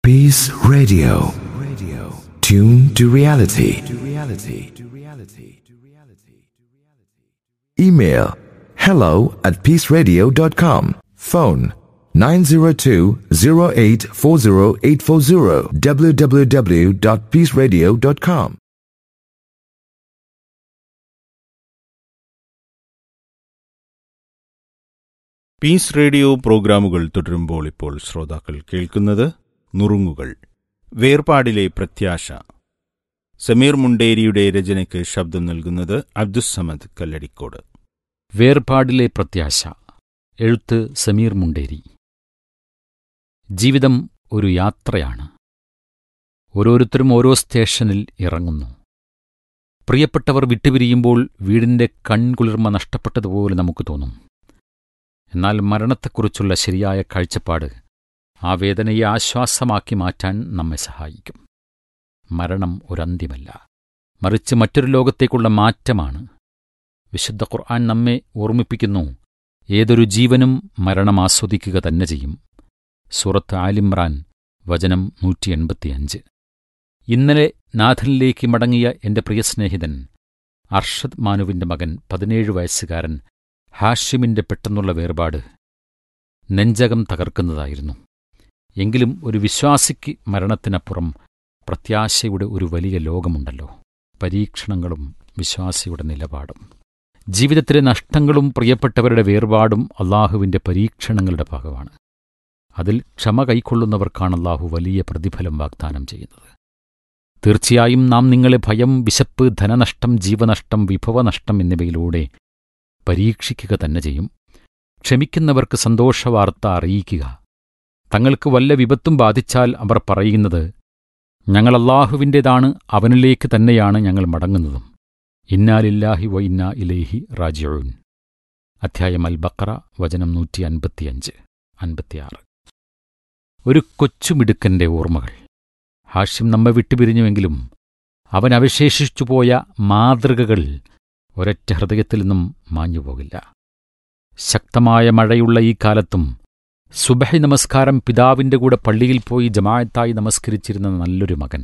Peace Radio. Radio. Tune to reality. To reality. To reality. To reality. Email hello at peaceradio.com. Phone 902-0840840 www.peaceradio.com. Peace Radio പ്രോഗ്രാമുകൾ തുടരുമ്പോൾ ഇപ്പോൾ ശ്രോതാക്കൾ കേൾക്കുന്നത് നുറുങ്ങുകൾ വേർപാടിലെ പ്രത്യാശ സമീർ മുണ്ടേരിയുടെ രചനയ്ക്ക് ശബ്ദം നൽകുന്നത് അബ്ദുസമദ് കല്ലടിക്കോട് വേർപാടിലെ പ്രത്യാശ എഴുത്ത് സമീർ മുണ്ടേരി ജീവിതം ഒരു യാത്രയാണ് ഓരോരുത്തരും ഓരോ സ്റ്റേഷനിൽ ഇറങ്ങുന്നു പ്രിയപ്പെട്ടവർ വിട്ടുപിരിയുമ്പോൾ വീടിന്റെ കൺകുളിർമ നഷ്ടപ്പെട്ടതുപോലെ നമുക്ക് തോന്നും എന്നാൽ മരണത്തെക്കുറിച്ചുള്ള ശരിയായ കാഴ്ചപ്പാട് ആ വേദനയെ ആശ്വാസമാക്കി മാറ്റാൻ നമ്മെ സഹായിക്കും മരണം ഒരന്ത്യമല്ല മറിച്ച് മറ്റൊരു ലോകത്തേക്കുള്ള മാറ്റമാണ് വിശുദ്ധ ഖുർആൻ നമ്മെ ഓർമ്മിപ്പിക്കുന്നു ഏതൊരു ജീവനും മരണം ആസ്വദിക്കുക തന്നെ ചെയ്യും സൂറത്ത് ആലിമ്രാൻ വചനം നൂറ്റി എൺപത്തിയഞ്ച് ഇന്നലെ നാഥനിലേക്ക് മടങ്ങിയ എന്റെ പ്രിയ സ്നേഹിതൻ അർഷദ് മാനുവിന്റെ മകൻ പതിനേഴ് വയസ്സുകാരൻ ഹാഷിമിന്റെ പെട്ടെന്നുള്ള വേർപാട് നെഞ്ചകം തകർക്കുന്നതായിരുന്നു എങ്കിലും ഒരു വിശ്വാസിക്ക് മരണത്തിനപ്പുറം പ്രത്യാശയുടെ ഒരു വലിയ ലോകമുണ്ടല്ലോ പരീക്ഷണങ്ങളും വിശ്വാസിയുടെ നിലപാടും ജീവിതത്തിലെ നഷ്ടങ്ങളും പ്രിയപ്പെട്ടവരുടെ വേർപാടും അള്ളാഹുവിന്റെ പരീക്ഷണങ്ങളുടെ ഭാഗമാണ് അതിൽ ക്ഷമ കൈക്കൊള്ളുന്നവർക്കാണ് അള്ളാഹു വലിയ പ്രതിഫലം വാഗ്ദാനം ചെയ്യുന്നത് തീർച്ചയായും നാം നിങ്ങളെ ഭയം വിശപ്പ് ധനനഷ്ടം ജീവനഷ്ടം വിഭവനഷ്ടം എന്നിവയിലൂടെ പരീക്ഷിക്കുക തന്നെ ചെയ്യും ക്ഷമിക്കുന്നവർക്ക് സന്തോഷവാർത്ത അറിയിക്കുക തങ്ങൾക്ക് വല്ല വിപത്തും ബാധിച്ചാൽ അവർ പറയുന്നത് ഞങ്ങൾ അള്ളാഹുവിൻ്റേതാണ് അവനിലേക്ക് തന്നെയാണ് ഞങ്ങൾ മടങ്ങുന്നതും ഇന്നാലില്ലാഹി വ ഇന്നാ ഇലേഹി റാജിഊൻ അധ്യായം അൽ ബക്കറ വചനം നൂറ്റി അൻപത്തിയഞ്ച് അൻപത്തിയാറ് ഒരു കൊച്ചുമിടുക്കന്റെ ഓർമ്മകൾ ഹാഷ്യം നമ്മെ വിട്ടുപിരിഞ്ഞുവെങ്കിലും അവൻ അവശേഷിച്ചുപോയ മാതൃകകൾ ഒരൊറ്റ ഹൃദയത്തിൽ നിന്നും മാഞ്ഞുപോകില്ല ശക്തമായ മഴയുള്ള ഈ കാലത്തും സുബഹി നമസ്കാരം പിതാവിന്റെ കൂടെ പള്ളിയിൽ പോയി ജമായത്തായി നമസ്കരിച്ചിരുന്ന നല്ലൊരു മകൻ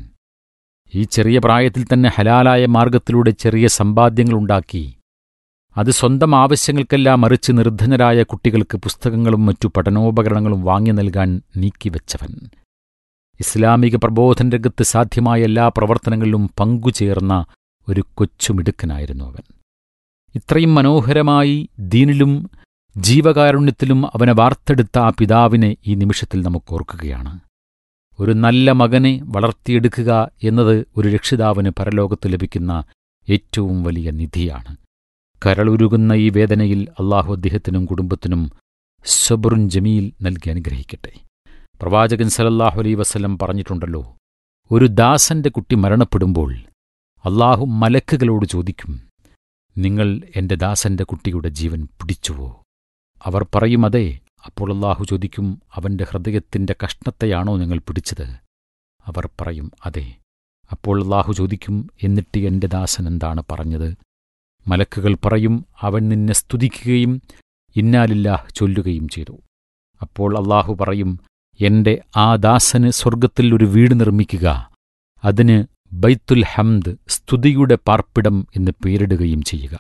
ഈ ചെറിയ പ്രായത്തിൽ തന്നെ ഹലാലായ മാർഗത്തിലൂടെ ചെറിയ സമ്പാദ്യങ്ങളുണ്ടാക്കി അത് സ്വന്തം ആവശ്യങ്ങൾക്കെല്ലാം മറിച്ച് നിർധനരായ കുട്ടികൾക്ക് പുസ്തകങ്ങളും മറ്റു പഠനോപകരണങ്ങളും വാങ്ങി നൽകാൻ നീക്കിവെച്ചവൻ ഇസ്ലാമിക പ്രബോധന രംഗത്ത് സാധ്യമായ എല്ലാ പ്രവർത്തനങ്ങളിലും പങ്കുചേർന്ന ഒരു കൊച്ചുമിടുക്കനായിരുന്നു അവൻ ഇത്രയും മനോഹരമായി ദീനിലും ജീവകാരുണ്യത്തിലും അവനെ വാർത്തെടുത്ത ആ പിതാവിനെ ഈ നിമിഷത്തിൽ നമുക്ക് ഓർക്കുകയാണ് ഒരു നല്ല മകനെ വളർത്തിയെടുക്കുക എന്നത് ഒരു രക്ഷിതാവിന് പരലോകത്ത് ലഭിക്കുന്ന ഏറ്റവും വലിയ നിധിയാണ് കരളുരുകുന്ന ഈ വേദനയിൽ അള്ളാഹു അദ്ദേഹത്തിനും കുടുംബത്തിനും സബറുൻ ജമീൽ നൽകി അനുഗ്രഹിക്കട്ടെ പ്രവാചകൻ സലല്ലാഹു അലൈ വസല്ലം പറഞ്ഞിട്ടുണ്ടല്ലോ ഒരു ദാസന്റെ കുട്ടി മരണപ്പെടുമ്പോൾ അള്ളാഹു മലക്കുകളോട് ചോദിക്കും നിങ്ങൾ എന്റെ ദാസന്റെ കുട്ടിയുടെ ജീവൻ പിടിച്ചുവോ അവർ പറയും അതെ അപ്പോൾ അള്ളാഹു ചോദിക്കും അവന്റെ ഹൃദയത്തിന്റെ കഷ്ണത്തെയാണോ നിങ്ങൾ പിടിച്ചത് അവർ പറയും അതെ അപ്പോൾ അള്ളാഹു ചോദിക്കും എന്നിട്ട് എന്റെ ദാസൻ എന്താണ് പറഞ്ഞത് മലക്കുകൾ പറയും അവൻ നിന്നെ സ്തുതിക്കുകയും ഇന്നാലില്ലാഹ് ചൊല്ലുകയും ചെയ്തു അപ്പോൾ അള്ളാഹു പറയും എന്റെ ആ ദാസന് സ്വർഗത്തിൽ ഒരു വീട് നിർമ്മിക്കുക അതിന് ബൈത്തുൽ ഹംദ് സ്തുതിയുടെ പാർപ്പിടം എന്ന് പേരിടുകയും ചെയ്യുക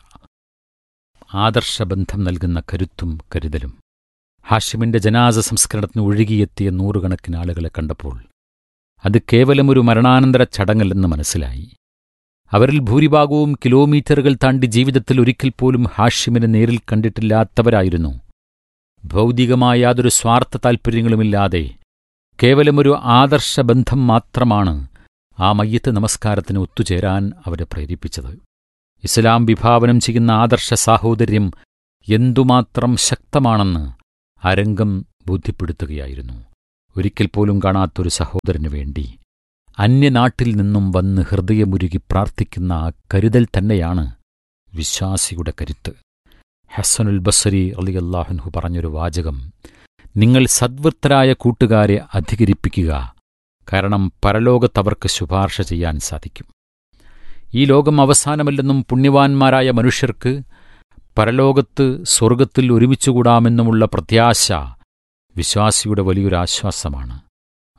ആദർശബന്ധം നൽകുന്ന കരുത്തും കരുതലും ഹാഷിമിന്റെ ജനാസ സംസ്കരണത്തിന് ഒഴുകിയെത്തിയ നൂറുകണക്കിന് ആളുകളെ കണ്ടപ്പോൾ അത് കേവലം ഒരു മരണാനന്തര ചടങ്ങല്ലെന്ന് മനസ്സിലായി അവരിൽ ഭൂരിഭാഗവും കിലോമീറ്ററുകൾ താണ്ടി ജീവിതത്തിൽ ഒരിക്കൽ പോലും ഹാഷിമിനെ നേരിൽ കണ്ടിട്ടില്ലാത്തവരായിരുന്നു ഭൗതികമായ യാതൊരു സ്വാർത്ഥ താൽപ്പര്യങ്ങളുമില്ലാതെ കേവലമൊരു ആദർശബന്ധം മാത്രമാണ് ആ മയ്യത്ത് നമസ്കാരത്തിന് ഒത്തുചേരാൻ അവരെ പ്രേരിപ്പിച്ചത് ഇസ്ലാം വിഭാവനം ചെയ്യുന്ന ആദർശ സാഹോദര്യം എന്തുമാത്രം ശക്തമാണെന്ന് അരംഗം ബോധ്യപ്പെടുത്തുകയായിരുന്നു ഒരിക്കൽ പോലും കാണാത്തൊരു സഹോദരനു വേണ്ടി അന്യനാട്ടിൽ നിന്നും വന്ന് ഹൃദയമുരുകി പ്രാർത്ഥിക്കുന്ന ആ കരുതൽ തന്നെയാണ് വിശ്വാസിയുടെ കരുത്ത് ഹസനുൽ ബസരി അലിയല്ലാഹുൻഹു പറഞ്ഞൊരു വാചകം നിങ്ങൾ സദ്വൃത്തരായ കൂട്ടുകാരെ അധികരിപ്പിക്കുക കാരണം പരലോകത്തവർക്ക് ശുപാർശ ചെയ്യാൻ സാധിക്കും ഈ ലോകം അവസാനമല്ലെന്നും പുണ്യവാന്മാരായ മനുഷ്യർക്ക് പരലോകത്ത് സ്വർഗത്തിൽ ഒരുമിച്ചുകൂടാമെന്നുമുള്ള പ്രത്യാശ വിശ്വാസിയുടെ വലിയൊരാശ്വാസമാണ്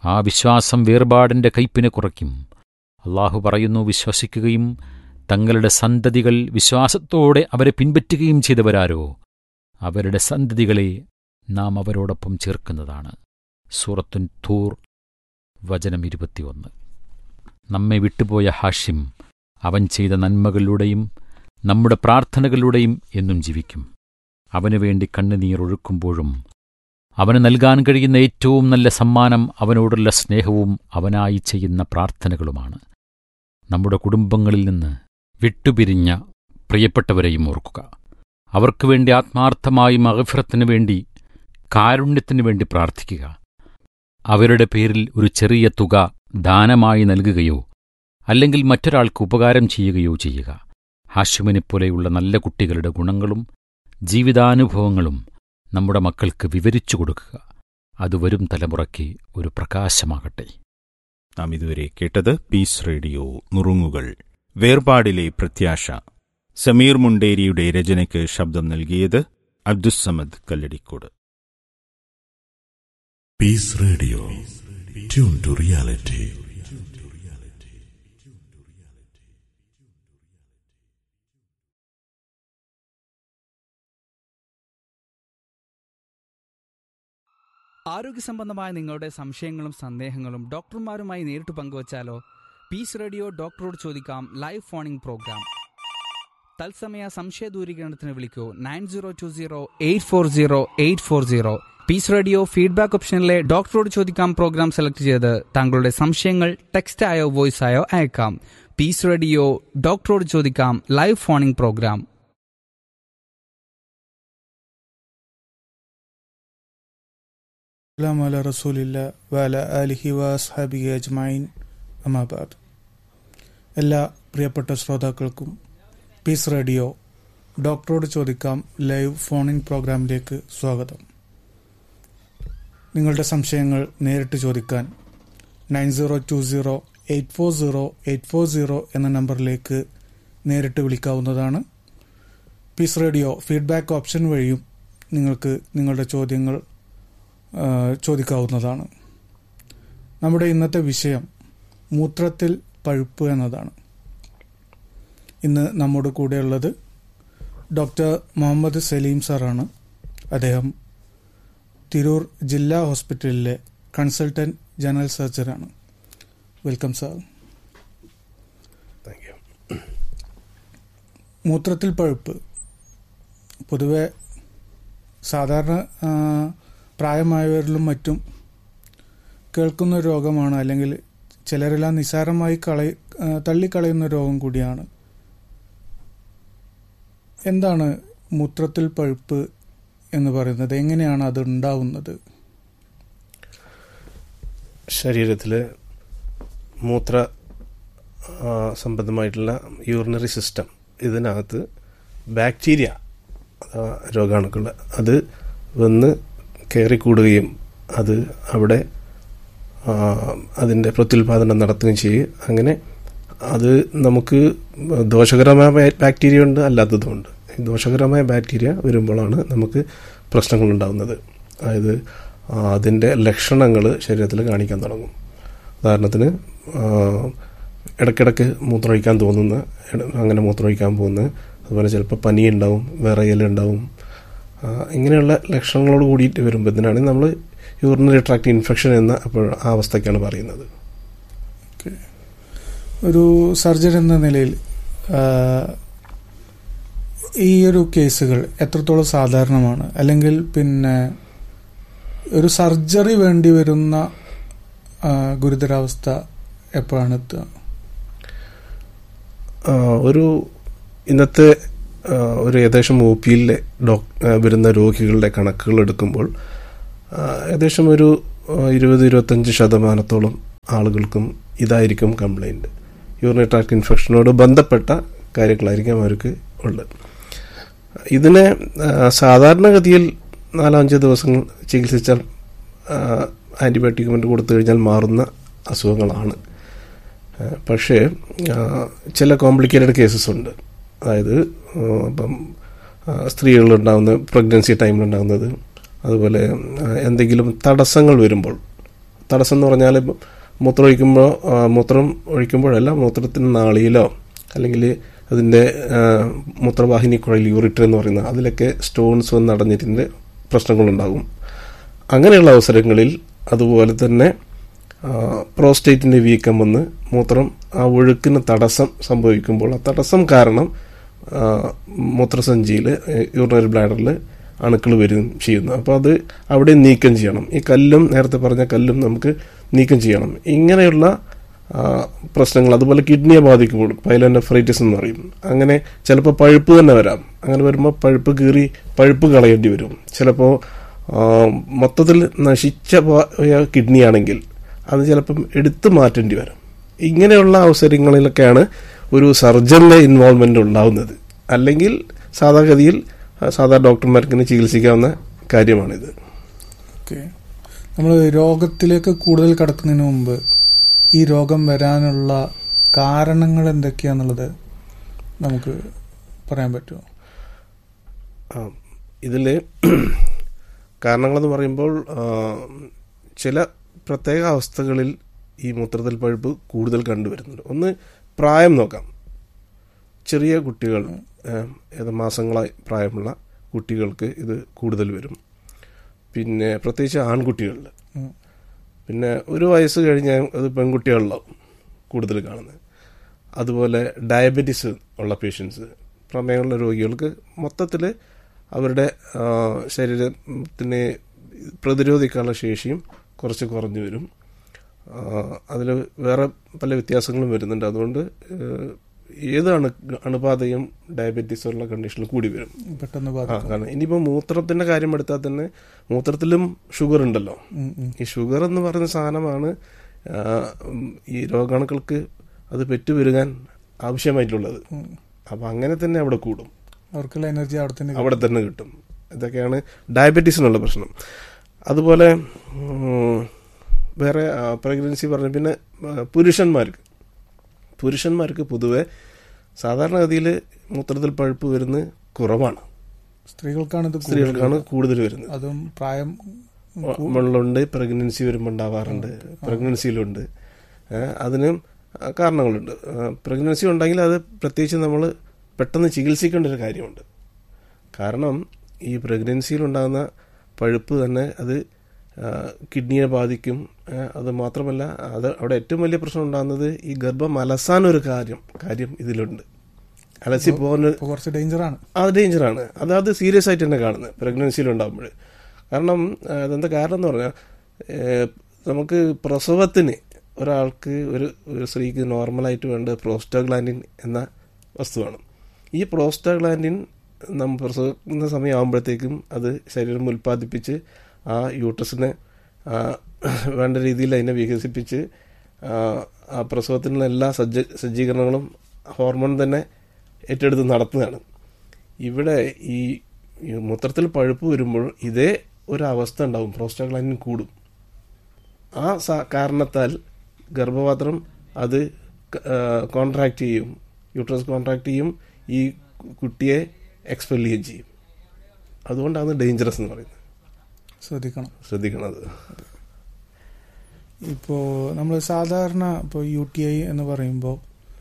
ആ വിശ്വാസം വേർപാടിൻ്റെ കയ്പിനെ കുറയ്ക്കും അള്ളാഹു പറയുന്നു വിശ്വസിക്കുകയും തങ്ങളുടെ സന്തതികൾ വിശ്വാസത്തോടെ അവരെ പിൻപറ്റുകയും ചെയ്തവരാരോ അവരുടെ സന്തതികളെ നാം അവരോടൊപ്പം ചേർക്കുന്നതാണ് സൂറത്തുൻ തൂർ വചനം ഇരുപത്തിയൊന്ന് നമ്മെ വിട്ടുപോയ ഹാഷിം അവൻ ചെയ്ത നന്മകളിലൂടെയും നമ്മുടെ പ്രാർത്ഥനകളിലൂടെയും എന്നും ജീവിക്കും അവനു വേണ്ടി കണ്ണുനീർ ഒഴുക്കുമ്പോഴും അവന് നൽകാൻ കഴിയുന്ന ഏറ്റവും നല്ല സമ്മാനം അവനോടുള്ള സ്നേഹവും അവനായി ചെയ്യുന്ന പ്രാർത്ഥനകളുമാണ് നമ്മുടെ കുടുംബങ്ങളിൽ നിന്ന് വിട്ടുപിരിഞ്ഞ പ്രിയപ്പെട്ടവരെയും ഓർക്കുക അവർക്കു വേണ്ടി ആത്മാർത്ഥമായി മകഫിറത്തിനു വേണ്ടി കാരുണ്യത്തിനു വേണ്ടി പ്രാർത്ഥിക്കുക അവരുടെ പേരിൽ ഒരു ചെറിയ തുക ദാനമായി നൽകുകയോ അല്ലെങ്കിൽ മറ്റൊരാൾക്ക് ഉപകാരം ചെയ്യുകയോ ചെയ്യുക ഹാഷിമിനെപ്പോലെയുള്ള നല്ല കുട്ടികളുടെ ഗുണങ്ങളും ജീവിതാനുഭവങ്ങളും നമ്മുടെ മക്കൾക്ക് വിവരിച്ചു കൊടുക്കുക അത് വരും തലമുറയ്ക്ക് ഒരു പ്രകാശമാകട്ടെ നാം ഇതുവരെ കേട്ടത് പീസ് റേഡിയോ നുറുങ്ങുകൾ വേർപാടിലെ പ്രത്യാശ സമീർ മുണ്ടേരിയുടെ രചനയ്ക്ക് ശബ്ദം നൽകിയത് Abdussamad Kalladikode Peace Radio. Tune to reality. ആരോഗ്യ സംബന്ധമായ നിങ്ങളുടെ സംശയങ്ങളും സന്ദേഹങ്ങളും ഡോക്ടർമാരുമായി നേരിട്ട് പങ്കുവച്ചാലോ പീസ് റേഡിയോ ഡോക്ടറോട് ചോദിക്കാം ലൈവ് ഫോണിംഗ് പ്രോഗ്രാം തത്സമയ സംശയ ദൂരീകരണത്തിന് വിളിക്കൂ nine zero two zero eight four zero eight four zero Peace Radio feedback ഓപ്ഷനിലെ ഡോക്ടറോട് ചോദിക്കാം പ്രോഗ്രാം സെലക്ട് ചെയ്ത് താങ്കളുടെ സംശയങ്ങൾ ടെക്സ്റ്റ് ആയോ വോയിസ് ആയോ അയക്കാം പീസ് റേഡിയോ ഡോക്ടറോട് ചോദിക്കാം ലൈവ് ഫോണിംഗ് പ്രോഗ്രാം السلام على رسول الله وعلى آله وأصحابه أجمعين أما بعد എല്ലാ പ്രിയപ്പെട്ട ശ്രോതാക്കൾക്കും പീസ് റേഡിയോ ഡോക്ടറോട് ചോദിക്കാം ലൈവ് ഫോണിൻ പ്രോഗ്രാമിലേക്ക് സ്വാഗതം നിങ്ങളുടെ സംശയങ്ങൾ നേരിട്ട് ചോദിക്കാൻ nine zero two zero eight four zero eight four zero എന്ന നമ്പറിലേക്ക് നേരിട്ട് വിളിക്കാവുന്നതാണ് പീസ് റേഡിയോ ഫീഡ്ബാക്ക് ഓപ്ഷൻ വഴിയും നിങ്ങൾക്ക് നിങ്ങളുടെ ചോദ്യങ്ങൾ ആ, ചോദിക്കാവുന്നതാണ് നമ്മുടെ ഇന്നത്തെ വിഷയം മൂത്രത്തിൽ പഴുപ്പ് എന്നതാണ് ഇന്ന് നമ്മുടെ കൂടെയുള്ളത് ഡോക്ടർ മുഹമ്മദ് സലീം സാറാണ് അദ്ദേഹം തിരൂർ ജില്ലാ ഹോസ്പിറ്റലിലെ കൺസൾട്ടന്റ് ജനറൽ സർജനാണ് വെൽക്കം സാർ മൂത്രത്തിൽ പഴുപ്പ് പൊതുവെ സാധാരണ ആ, പ്രായമായവരിലും മറ്റും കേൾക്കുന്ന ഒരു രോഗമാണ് അല്ലെങ്കിൽ ചിലരെല്ലാം നിസാരമായി കളയ ആ, തള്ളിക്കളയുന്ന രോഗം കൂടിയാണ് എന്താണ് മൂത്രത്തിൽ പഴുപ്പ് എന്ന് പറയുന്നത് എങ്ങനെയാണ് അത് ഉണ്ടാവുന്നത് ശരീരത്തിൽ മൂത്ര ആ, സംബന്ധമായിട്ടുള്ള യൂറിനറി സിസ്റ്റം ഇതിനകത്ത് ബാക്ടീരിയ അഥവാ രോഗാണുക്കൾ അത് വന്ന് കയറിക്കൂടുകയും അത് അവിടെ ആ, അതിൻ്റെ പ്രത്യുൽപാദനം നടത്തുകയും ചെയ്യും അങ്ങനെ അത് നമുക്ക് ദോഷകരമായ ബാ- ബാക്ടീരിയ ഉണ്ട് അല്ലാത്തതുമുണ്ട് ഈ ദോഷകരമായ ബാക്ടീരിയ വരുമ്പോഴാണ് നമുക്ക് പ്രശ്നങ്ങൾ ഉണ്ടാകുന്നത് അതായത് ആ, അതിൻ്റെ ലക്ഷണങ്ങൾ ശരീരത്തിൽ കാണിക്കാൻ തുടങ്ങും ഉദാഹരണത്തിന് ആ, ഇടയ്ക്കിടയ്ക്ക് മൂത്രമൊഴിക്കാൻ തോന്നുന്ന ഇട- അങ്ങനെ മൂത്രമൊഴിക്കാൻ പോകുന്ന അതുപോലെ ചിലപ്പോൾ പനി ഉണ്ടാവും വിറയലുണ്ടാവും ആ, ഇങ്ങനെയുള്ള ലക്ഷണങ്ങളോട് കൂടിയിട്ട് വരുമ്പോൾ ഇതിനാണ് നമ്മൾ യൂറിനറി ട്രാക്ട് ഇൻഫെക്ഷൻ എന്ന അപ്പോൾ ആ അവസ്ഥയ്ക്കാണ് പറയുന്നത് ഒരു സർജൻ എന്ന നിലയിൽ ആ, ഈ ഒരു കേസുകൾ എത്രത്തോളം സാധാരണമാണ് അല്ലെങ്കിൽ പിന്നെ ഒരു സർജറി വേണ്ടി വരുന്ന ആ, ഗുരുതരാവസ്ഥ എപ്പോഴാണ് എത്തുക ആ, ഒരു ഇന്നത്തെ ആ, ഒരു ഏകദേശം ഒ പിയിലെ ഡോക് ആ, വരുന്ന രോഗികളുടെ കണക്കുകൾ എടുക്കുമ്പോൾ ആ, ഏകദേശം ഒരു ആ, ഇരുപത് ഇരുപത്തഞ്ച് ശതമാനത്തോളം ആളുകൾക്കും ഇതായിരിക്കും കംപ്ലൈൻറ്റ് യൂറിനറി ട്രാക്ട് ഇൻഫെക്ഷനോട് ബന്ധപ്പെട്ട കാര്യങ്ങളായിരിക്കും അവർക്ക് ഉള്ളത് ഇതിനെ ആ, സാധാരണഗതിയിൽ നാലഞ്ച് ദിവസങ്ങൾ ചികിത്സിച്ചാൽ ആൻറ്റിബയോട്ടിക് മറ്റ് കൊടുത്തു കഴിഞ്ഞാൽ മാറുന്ന അസുഖങ്ങളാണ് ആ, പക്ഷേ ആ, ചില കോംപ്ലിക്കേറ്റഡ് കേസസ് ഉണ്ട് അതായത് ആ, ഇപ്പം സ്ത്രീകളിലുണ്ടാകുന്ന പ്രഗ്നൻസി ടൈമിലുണ്ടാകുന്നത് അതുപോലെ ആ, എന്തെങ്കിലും തടസ്സങ്ങൾ വരുമ്പോൾ തടസ്സം എന്ന് പറഞ്ഞാൽ ഇപ്പം മൂത്രം ഒഴിക്കുമ്പോൾ ആ, മൂത്രം ഒഴിക്കുമ്പോഴല്ല മൂത്രത്തിന് നാളിയിലോ അല്ലെങ്കിൽ അതിൻ്റെ ആ, മൂത്രവാഹിനി കുഴൽ യൂറിറ്റർ എന്ന് പറയുന്ന അതിലൊക്കെ സ്റ്റോൺസ് വന്ന് അടഞ്ഞിട്ടിൻ്റെ പ്രശ്നങ്ങളുണ്ടാകും അങ്ങനെയുള്ള അവസരങ്ങളിൽ അതുപോലെ തന്നെ ആ, പ്രോസ്റ്റേറ്റിൻ്റെ വീക്കം വന്ന് മൂത്രം ആ ഒഴുക്കിന് തടസ്സം സംഭവിക്കുമ്പോൾ ആ തടസ്സം കാരണം ആ, മൂത്രസഞ്ചിയിൽ യൂറിനറി ബ്ലാഡറിൽ അണുക്കൾ വരികയും ചെയ്യുന്നു അപ്പോൾ അത് അവിടെ നീക്കം ചെയ്യണം ഈ കല്ലും നേരത്തെ പറഞ്ഞ കല്ലും നമുക്ക് നീക്കം ചെയ്യണം ഇങ്ങനെയുള്ള ആ, പ്രശ്നങ്ങൾ അതുപോലെ കിഡ്നിയെ ബാധിക്കുമ്പോൾ പൈലോനെഫ്രൈറ്റിസ് എന്ന് പറയും അങ്ങനെ ചിലപ്പോൾ പഴുപ്പ് തന്നെ വരാം അങ്ങനെ വരുമ്പോൾ പഴുപ്പ് കീറി പഴുപ്പ് കളയേണ്ടി വരും ചിലപ്പോൾ ആ, മൊത്തത്തിൽ നശിച്ച പോയ കിഡ്നി ആണെങ്കിൽ അത് ചിലപ്പം എടുത്തു മാറ്റേണ്ടി വരും ഇങ്ങനെയുള്ള അവസരങ്ങളിലൊക്കെയാണ് ഒരു സർജന്റെ ഇൻവോൾവ്മെന്റ് ഉണ്ടാവുന്നത് അല്ലെങ്കിൽ സാധാഗതിയിൽ ആ, സാധാ ഡോക്ടർമാർക്ക് തന്നെ ചികിത്സിക്കാവുന്ന കാര്യമാണിത് ഓക്കെ നമ്മൾ രോഗത്തിലേക്ക് കൂടുതൽ കടക്കുന്നതിന് മുമ്പ് ഈ രോഗം വരാനുള്ള കാരണങ്ങൾ എന്തൊക്കെയാന്നുള്ളത് നമുക്ക് പറയാൻ പറ്റുമോ ആ, ഇതില് കാരണങ്ങളെന്ന് പറയുമ്പോൾ ആ, ചില പ്രത്യേക അവസ്ഥകളിൽ ഈ മൂത്രത്തിൽ പഴുപ്പ് കൂടുതൽ കണ്ടുവരുന്നുണ്ട് ഒന്ന് പ്രായം നോക്കാം ചെറിയ കുട്ടികൾ ആ, ഏത് മാസങ്ങളായി പ്രായമുള്ള കുട്ടികൾക്ക് ഇത് കൂടുതൽ വരും പിന്നെ പ്രത്യേകിച്ച് ആൺകുട്ടികളിൽ ഉം. പിന്നെ ഒരു വയസ്സ് കഴിഞ്ഞാൽ അത് പെൺകുട്ടികളിലാവും കൂടുതൽ കാണുന്നത് അതുപോലെ ഡയബറ്റീസ് ഉള്ള പേഷ്യൻസ് പ്രമേയമുള്ള രോഗികൾക്ക് മൊത്തത്തിൽ അവരുടെ ആ, ശരീരത്തിന് പ്രതിരോധിക്കാനുള്ള ശേഷിയും കുറച്ച് കുറഞ്ഞു വരും അതിൽ വേറെ പല വ്യത്യാസങ്ങളും വരുന്നുണ്ട് അതുകൊണ്ട് ഏഹ്, ഏത് അണു അണുബാധയും ഡയബറ്റീസ് ഉള്ള കണ്ടീഷനിൽ കൂടി വരും പെട്ടെന്ന് ആ ബാധിക്കും കാരണം ഇനിയിപ്പോൾ മൂത്രത്തിന്റെ കാര്യം എടുത്താൽ തന്നെ മൂത്രത്തിലും ഷുഗർ ഉണ്ടല്ലോ ഉം, ഉം. ഈ ഷുഗർ എന്ന് പറയുന്ന സാധനമാണ് ആ, ഉം, ഈ രോഗാണുക്കൾക്ക് അത് പെറ്റുവരുകാൻ ആവശ്യമായിട്ടുള്ളത് ഉം. അപ്പം അങ്ങനെ തന്നെ അവിടെ കൂടും അവർക്കുള്ള എനർജി അവിടെ തന്നെ അവിടെ തന്നെ കിട്ടും ഇതൊക്കെയാണ് ഡയബറ്റീസിനുള്ള പ്രശ്നം അതുപോലെ ഉം, വേറെ പ്രഗ്നൻസി പറഞ്ഞ പിന്നെ ആ, പുരുഷന്മാർക്ക് പുരുഷന്മാർക്ക് പൊതുവെ സാധാരണഗതിയിൽ മൂത്രത്തിൽ പഴുപ്പ് വരുന്നത് കുറവാണ് സ്ത്രീകൾക്കാണ് ഇത് കൂടുതൽ. സ്ത്രീകൾക്കാണ് കൂടുതൽ വരുന്നത് അതും പ്രായം വെള്ളമുണ്ട് പ്രഗ്നൻസി വരുമ്പോൾ ഉണ്ടാവാറുണ്ട് പ്രഗ്നൻസിയിലുണ്ട് ഏഹ് അതിന് കാരണങ്ങളുണ്ട് പ്രഗ്നൻസി ഉണ്ടെങ്കിൽ അത് പ്രത്യേകിച്ച് നമ്മൾ പെട്ടെന്ന് ചികിത്സിക്കേണ്ട ഒരു കാര്യമുണ്ട് കാരണം ഈ പ്രഗ്നൻസിയിൽ ഉണ്ടാകുന്ന പഴുപ്പ് തന്നെ അത് ആ, കിഡ്നിയെ ബാധിക്കും ഏ, അത് മാത്രമല്ല അത് അവിടെ ഏറ്റവും വലിയ പ്രശ്നം ഉണ്ടാകുന്നത് ഈ ഗർഭം അലസാനൊരു കാര്യം കാര്യം ഇതിലുണ്ട് അലസി പോകുന്ന ഇപ്പൊ കുറച്ച് ഡേഞ്ചറാണ് അത് ഡേഞ്ചറാണ് അത് അത് സീരിയസ് ആയിട്ട് തന്നെ കാണുന്നത് പ്രഗ്നൻസിയിൽ ഉണ്ടാകുമ്പോൾ കാരണം ആ, അതെന്താ കാരണം എന്ന് പറഞ്ഞാൽ ഏഹ്, നമുക്ക് പ്രസവത്തിന് ഒരാൾക്ക് ഒരു ഒരു സ്ത്രീക്ക് നോർമലായിട്ട് വേണ്ട പ്രോസ്റ്റോഗ്ലാൻഡിൻ എന്ന വസ്തുവാണ് ഈ പ്രോസ്റ്റോഗ്ലാൻഡിൻ നമ്മൾ പ്രസവിക്കുന്ന സമയമാകുമ്പോഴത്തേക്കും അത് ശരീരം ഉൽപ്പാദിപ്പിച്ച് ആ യൂട്രസിനെ ആ, വേണ്ട രീതിയിൽ അതിനെ വികസിപ്പിച്ച് ആ, ആ പ്രസവത്തിനുള്ള എല്ലാ സജ്ജ സജ്ജീകരണങ്ങളും ഹോർമോൺ തന്നെ ഏറ്റെടുത്ത് നടത്തുന്നതാണ് ഇവിടെ ഈ ഈ മൂത്രത്തിൽ പഴുപ്പ് വരുമ്പോൾ ഇതേ ഒരു അവസ്ഥ ഉണ്ടാവും പ്രോസ്റ്റാഗ്ലാൻഡിൻ കൂടും ആ സ- കാരണത്താൽ ഗർഭപാത്രം അത് കോൺട്രാക്ട് ചെയ്യും യൂട്രസ് കോൺട്രാക്ട് ചെയ്യും ഈ കു- കുട്ടിയെ എക്സ്പെൽ ചെയ്യുകയും ചെയ്യും അതുകൊണ്ടാണ് ഡേഞ്ചറസ് എന്ന് പറയുന്നത് ശ്രദ്ധിക്കണം ശ്രദ്ധിക്കണം അത് ഇപ്പോൾ നമ്മൾ സാധാരണ ഇപ്പോൾ യു ടി ഐ എന്ന് പറയുമ്പോൾ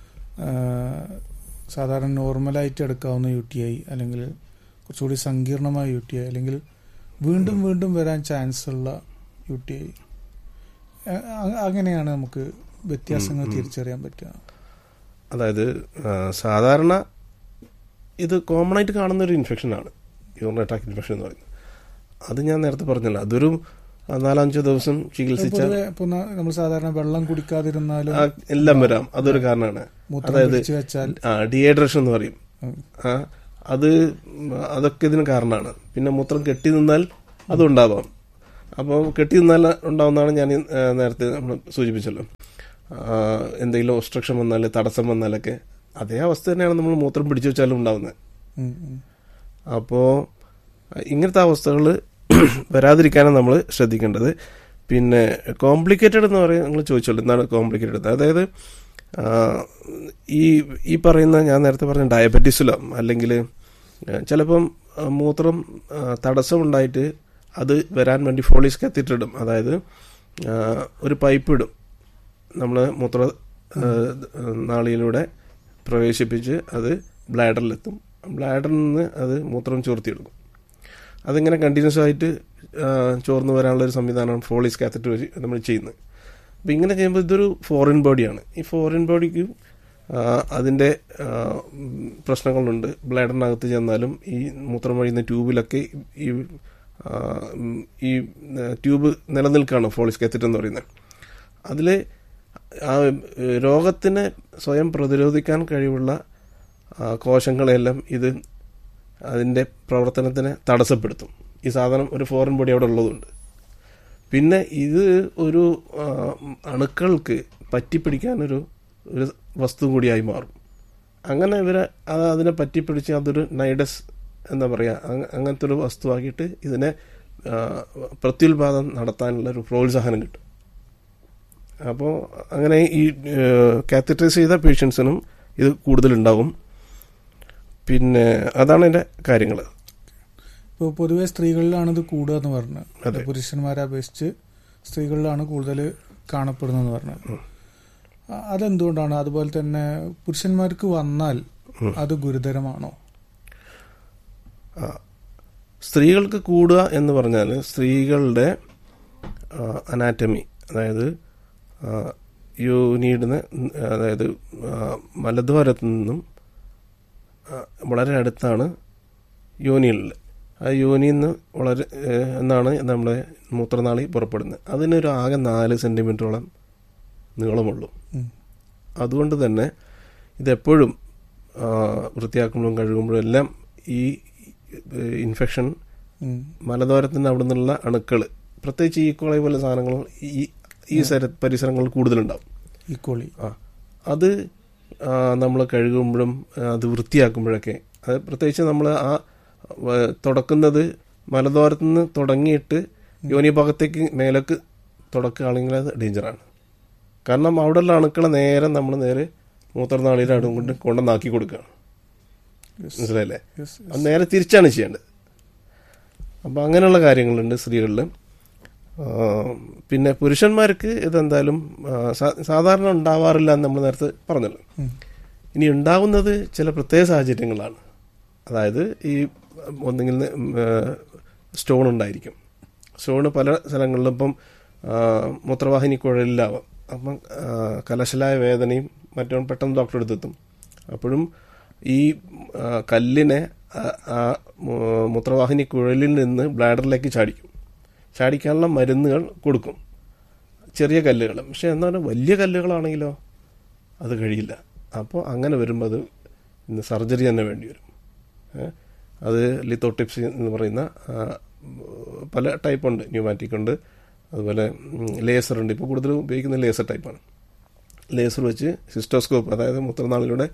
സാധാരണ നോർമലായിട്ട് എടുക്കാവുന്ന യു ടി ഐ അല്ലെങ്കിൽ കുറച്ചുകൂടി സങ്കീർണമായ യു ടി ഐ അല്ലെങ്കിൽ വീണ്ടും വീണ്ടും വരാൻ ചാൻസ് ഉള്ള യു ടി ഐ അങ്ങനെയാണ് നമുക്ക് വ്യത്യാസങ്ങൾ ഉം, ഉം. തിരിച്ചറിയാൻ പറ്റുക അതായത് ആ, സാധാരണ ഇത് കോമൺ ആയിട്ട് കാണുന്ന ഒരു ഇൻഫെക്ഷനാണ് യൂറിൻ അറ്റാക്ക് ഇൻഫെക്ഷൻ എന്ന് പറയുന്നത് അത് ഞാൻ നേരത്തെ പറഞ്ഞല്ലോ അതൊരു ആ, നാലഞ്ചോ ദിവസം ചികിത്സിച്ചാൽ പൊതുവെ ഇപ്പൊ നമ്മൾ സാധാരണ വെള്ളം കുടിക്കാതിരുന്നാലും ആ, എല്ലാം വരാം അതൊരു കാരണമാണ് മൂത്രം അതായത് പിടിച്ചു വെച്ചാൽ ഡിഹൈഡ്രേഷൻ എന്ന് പറയും ഉം, ആ അത് അതൊക്കെ ഇതിന് കാരണമാണ് പിന്നെ മൂത്രം കെട്ടി നിന്നാൽ അതും ഉണ്ടാവാം അപ്പോൾ കെട്ടി നിന്നാൽ ഉണ്ടാവുന്നതാണ് ഞാൻ ഈ, ആ, നേരത്തെ നമ്മൾ സൂചിപ്പിച്ചല്ലോ ആ, എന്തെങ്കിലും ഒബ്സ്ട്രക്ഷൻ വന്നാൽ തടസ്സം വന്നാലൊക്കെ അതേ അവസ്ഥ തന്നെയാണ് നമ്മൾ മൂത്രം പിടിച്ചു വെച്ചാലും ഉണ്ടാവുന്നത് ഉം, ഉം. അപ്പോൾ ഇങ്ങനത്തെ അവസ്ഥകൾ വരാതിരിക്കാനാണ് നമ്മൾ ശ്രദ്ധിക്കേണ്ടത് പിന്നെ കോംപ്ലിക്കേറ്റഡ് എന്ന് പറയുന്നത് നിങ്ങൾ ചോദിച്ചല്ലോ എന്താണ് കോംപ്ലിക്കേറ്റഡ് അതായത് ആ, ഈ ഈ പറയുന്ന ഞാൻ നേരത്തെ പറഞ്ഞ ഡയബറ്റീസിലോ അല്ലെങ്കിൽ ചിലപ്പം ആ, മൂത്രം ആ, തടസ്സമുണ്ടായിട്ട് അത് വരാൻ വേണ്ടി ഫോളീസ് കത്തിട്ടിടും അതായത് ആ, ഒരു പൈപ്പ് ഇടും നമ്മൾ മൂത്ര ആ, നാളിയിലൂടെ പ്രവേശിപ്പിച്ച് അത് ബ്ലാഡറിലെത്തും ബ്ലാഡറിൽ നിന്ന് അത് മൂത്രം ചോർത്തിയെടുക്കും അതിങ്ങനെ കണ്ടിന്യൂസ് ആയിട്ട് ആ, ചോർന്ന് വരാനുള്ള ഒരു സംവിധാനമാണ് ഫോളീസ് കാത്തറ്റ് വഴി നമ്മൾ ചെയ്യുന്നത് അപ്പോൾ ഇങ്ങനെ ചെയ്യുമ്പോൾ ഇതൊരു ഫോറിൻ ബോഡിയാണ് ഈ ഫോറിൻ ബോഡിക്ക് അതിൻ്റെ ആ, ഉം, പ്രശ്നങ്ങളുണ്ട് ബ്ലാഡറിനകത്ത് ചെന്നാലും ഈ മൂത്രം വഴിയുന്ന ട്യൂബിലൊക്കെ ഈ ആ, ഉം, ഈ ആ, ട്യൂബ് നിലനിൽക്കുകയാണ് ഫോളിസ് കാത്തറ്റ് എന്ന് പറയുന്നത് അതിൽ ആ ഏഹ്, രോഗത്തിന് സ്വയം പ്രതിരോധിക്കാൻ കഴിവുള്ള ആ, കോശങ്ങളെല്ലാം ഇത് അതിൻ്റെ പ്രവർത്തനത്തിനെ തടസ്സപ്പെടുത്തും ഈ സാധനം ഒരു ഫോറിൻ ബോഡി അവിടെ ഉള്ളതുകൊണ്ട് പിന്നെ ഇത് ഒരു ആ, അണുക്കൾക്ക് പറ്റിപ്പിടിക്കാനൊരു ഒരു വസ്തു കൂടിയായി മാറും അങ്ങനെ ഇവരെ അത് അതിനെ പറ്റിപ്പിടിച്ച് അതൊരു നൈഡസ് എന്താ പറയുക അങ്ങ- അങ്ങനത്തെ ഒരു വസ്തുവാക്കിയിട്ട് ഇതിനെ ആ, പ്രത്യുൽപാദനം നടത്താനുള്ള ഒരു പ്രോത്സാഹനം കിട്ടും അപ്പോൾ അങ്ങനെ ഈ കാത്തറ്റൈസ് ചെയ്ത പേഷ്യൻസിനും ഇത് കൂടുതലുണ്ടാവും പിന്നെ അതാണ് എൻ്റെ കാര്യങ്ങൾ ഇപ്പോൾ പൊതുവെ സ്ത്രീകളിലാണ് ഇത് കൂടുക എന്ന് പറഞ്ഞത് അതെ. പുരുഷന്മാരെ അപേക്ഷിച്ച് സ്ത്രീകളിലാണ് കൂടുതൽ കാണപ്പെടുന്നതെന്ന് പറഞ്ഞത് അ- അതെന്തുകൊണ്ടാണ് അതുപോലെ തന്നെ പുരുഷന്മാർക്ക് വന്നാൽ അത് ഗുരുതരമാണോ സ്ത്രീകൾക്ക് കൂടുക എന്ന് പറഞ്ഞാൽ സ്ത്രീകളുടെ അനാറ്റമി അതായത് യൂനിയുടെ അതായത് ആ, മലദ്വാരത്തു നിന്നും ആ, വളരെ അടുത്താണ് യോനികളിൽ ആ യോനിയിൽ നിന്ന് വളരെ ഏഹ്, എന്നാണ് നമ്മുടെ മൂത്രനാളി പുറപ്പെടുന്നത് അതിനൊരു ആകെ നാല് സെൻറ്റിമീറ്ററോളം നീളമുള്ളൂ ഉം. അതുകൊണ്ട് തന്നെ ഇതെപ്പോഴും ആ, വൃത്തിയാക്കുമ്പോഴും കഴുകുമ്പോഴും എല്ലാം ഈ ഇൻഫെക്ഷൻ ഉം. മലദ്വാരത്തിൻ്റെ അവിടെ നിന്നുള്ള അണുക്കൾ പ്രത്യേകിച്ച് ഈ കോളി പോലെ സാധനങ്ങൾ ഈ ഈ സ്ഥല പരിസരങ്ങളിൽ കൂടുതലുണ്ടാവും ഈക്വളി ആ അത് നമ്മൾ കഴുകുമ്പോഴും ആ, അത് വൃത്തിയാക്കുമ്പോഴൊക്കെ അത് പ്രത്യേകിച്ച് നമ്മൾ ആ വ- തുടക്കുന്നത് മലദ്വാരത്തു നിന്ന് തുടങ്ങിയിട്ട് യോനി ഭാഗത്തേക്ക് മേലേക്ക് തുടക്കുകയാണെങ്കിൽ അത് ഡേഞ്ചറാണ് കാരണം അവിടെയുള്ള അണുക്കളെ നേരെ നമ്മൾ നേരെ മൂത്രനാളിയുടെ അടും കൊണ്ട് കൊണ്ടുവന്നാക്കി കൊടുക്കുകയാണ് മനസ്സിലായില്ലേ Yes, അത് നേരെ തിരിച്ചാണ് ചെയ്യേണ്ടത് അപ്പം അങ്ങനെയുള്ള കാര്യങ്ങളുണ്ട് സ്ത്രീകളിൽ ആ, പിന്നെ പുരുഷന്മാർക്ക് ഇതെന്തായാലും ആ, സാ- സാധാരണ ഉണ്ടാവാറില്ല എന്ന് നമ്മൾ നേരത്തെ പറഞ്ഞല്ലോ ഉം. ഇനി ഉണ്ടാവുന്നത് ചില പ്രത്യേക സാഹചര്യങ്ങളാണ് അതായത് ഈ ഒന്നെങ്കിൽ സ്റ്റോൺ ഉണ്ടായിരിക്കും സ്റ്റോണ് പല സ്ഥലങ്ങളിലും ഇപ്പം ആ, മൂത്രവാഹിനി കുഴലിലാവാം അപ്പം ആ, കലശലായ വേദനയും മറ്റും പെട്ടെന്ന് ഡോക്ടറെ അടുത്തെത്തും അപ്പോഴും ഈ ആ, കല്ലിനെ ആ- ആ മൂ- മൂത്രവാഹിനി കുഴലിൽ നിന്ന് ബ്ലാഡറിലേക്ക് ചാടിക്കും ചാടിക്കാനുള്ള മരുന്നുകൾ കൊടുക്കും ചെറിയ കല്ലുകൾ പക്ഷെ എന്നാലും വലിയ കല്ലുകളാണെങ്കിലോ അത് കഴിയില്ല അപ്പോൾ അങ്ങനെ വരുമ്പോൾ അത് ഇന്ന് സർജറി തന്നെ വേണ്ടി വരും ഏ? അത് ലിത്തോട്ടിപ്സി എന്ന് പറയുന്ന ആ, പല ടൈപ്പ് ഉണ്ട് ന്യൂമാറ്റിക് ഉണ്ട് അതുപോലെ ലേസർ ഉണ്ട് ഇപ്പോൾ കൂടുതൽ ഉപയോഗിക്കുന്ന ലേസർ ടൈപ്പാണ് ലേസർ വെച്ച് സിസ്റ്റോസ്കോപ്പ് അതായത് മൂത്രനാളിലൂടെ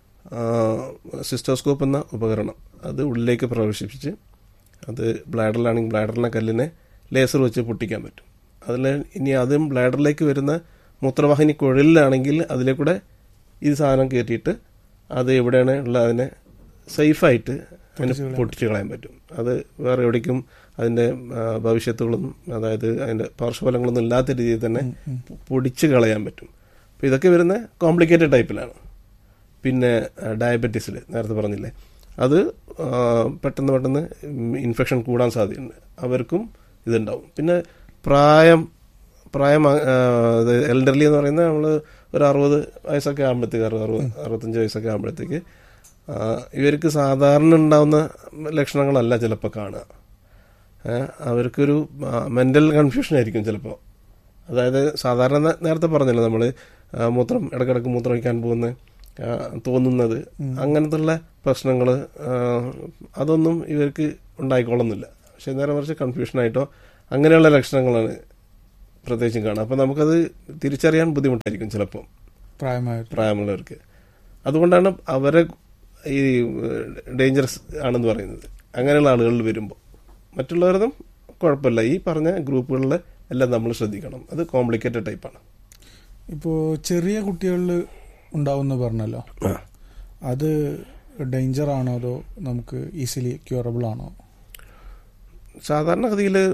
സിസ്റ്റോസ്കോപ്പ് എന്ന ഉപകരണം അത് ഉള്ളിലേക്ക് പ്രവേശിപ്പിച്ച് അത് ബ്ലാഡറിലാണെങ്കിൽ ബ്ലാഡറിലെ കല്ലിനെ ലേസർ വെച്ച് പൊട്ടിക്കാൻ പറ്റും അതിൽ ഇനി അതും ബ്ലാഡറിലേക്ക് വരുന്ന മൂത്രവാഹിനി കുഴലിലാണെങ്കിൽ അതിലേക്കൂടെ ഈ സാധനം കയറ്റിയിട്ട് അത് എവിടെയാണ് ഉള്ള അതിനെ സേഫായിട്ട് അതിനെ പൊട്ടിച്ച് കളയാൻ പറ്റും അത് വേറെ എവിടേക്കും അതിൻ്റെ ആ, ഭവിഷ്യത്തുകളൊന്നും അതായത് അതിൻ്റെ പാർശ്വഫലങ്ങളൊന്നും ഇല്ലാത്ത രീതിയിൽ തന്നെ പൊടിച്ച് കളയാൻ പറ്റും അപ്പോൾ ഇതൊക്കെ വരുന്ന കോംപ്ലിക്കേറ്റഡ് ടൈപ്പിലാണ് പിന്നെ ഡയബറ്റീസിൽ നേരത്തെ പറഞ്ഞില്ലേ അത് ആ, പെട്ടെന്ന് പെട്ടെന്ന് ഇൻഫെക്ഷൻ കൂടാൻ സാധ്യതയുണ്ട് അവർക്കും ഇതുണ്ടാവും പിന്നെ പ്രായം പ്രായം എൽഡർലി എന്ന് പറയുന്നത് നമ്മൾ ഒരു അറുപത് വയസ്സൊക്കെ ആകുമ്പോഴത്തേക്ക് അറുപത് അറുപത് അറുപത്തഞ്ച് വയസ്സൊക്കെ ആകുമ്പോഴത്തേക്ക് ആ, ഇവർക്ക് സാധാരണ ഉണ്ടാവുന്ന ലക്ഷണങ്ങളല്ല ചിലപ്പോൾ കാണുക ഏ, അവർക്കൊരു മെൻ്റൽ കൺഫ്യൂഷൻ ആയിരിക്കും ചിലപ്പോൾ അതായത് സാധാരണ നേ- നേരത്തെ പറഞ്ഞല്ലോ നമ്മൾ മൂത്രം ഇടക്കിടക്ക് മൂത്രം ഒഴിക്കാൻ പോകുന്ന ആ, തോന്നുന്നത് അങ്ങനത്തുള്ള പ്രശ്നങ്ങൾ അതൊന്നും ഇവർക്ക് ഉണ്ടായിക്കൊള്ളുന്നില്ല പക്ഷെ നേരെ മറിച്ച് കൺഫ്യൂഷനായിട്ടോ അങ്ങനെയുള്ള ലക്ഷണങ്ങളാണ് പ്രത്യേകിച്ചും കാണുക അപ്പോൾ നമുക്കത് തിരിച്ചറിയാൻ ബുദ്ധിമുട്ടായിരിക്കും ചിലപ്പോൾ പ്രായമായ പ്രായമുള്ളവർക്ക് അതുകൊണ്ടാണ് അവരെ ഈ ഡേഞ്ചറസ് ആണെന്ന് പറയുന്നത് അങ്ങനെയുള്ള ആളുകളിൽ വരുമ്പോൾ മറ്റുള്ളവരൊന്നും കുഴപ്പമില്ല ഈ പറഞ്ഞ ഗ്രൂപ്പുകളിൽ എല്ലാം നമ്മൾ ശ്രദ്ധിക്കണം അത് കോംപ്ലിക്കേറ്റഡ് ടൈപ്പാണ് ഇപ്പോൾ ചെറിയ കുട്ടികളിൽ ഉണ്ടാവുമെന്ന് പറഞ്ഞല്ലോ ആ. അത് ഡേഞ്ചർ ആണോ അതോ നമുക്ക് ഈസിലി ക്യൂറബിൾ ആണോ സാധാരണഗതിയിൽ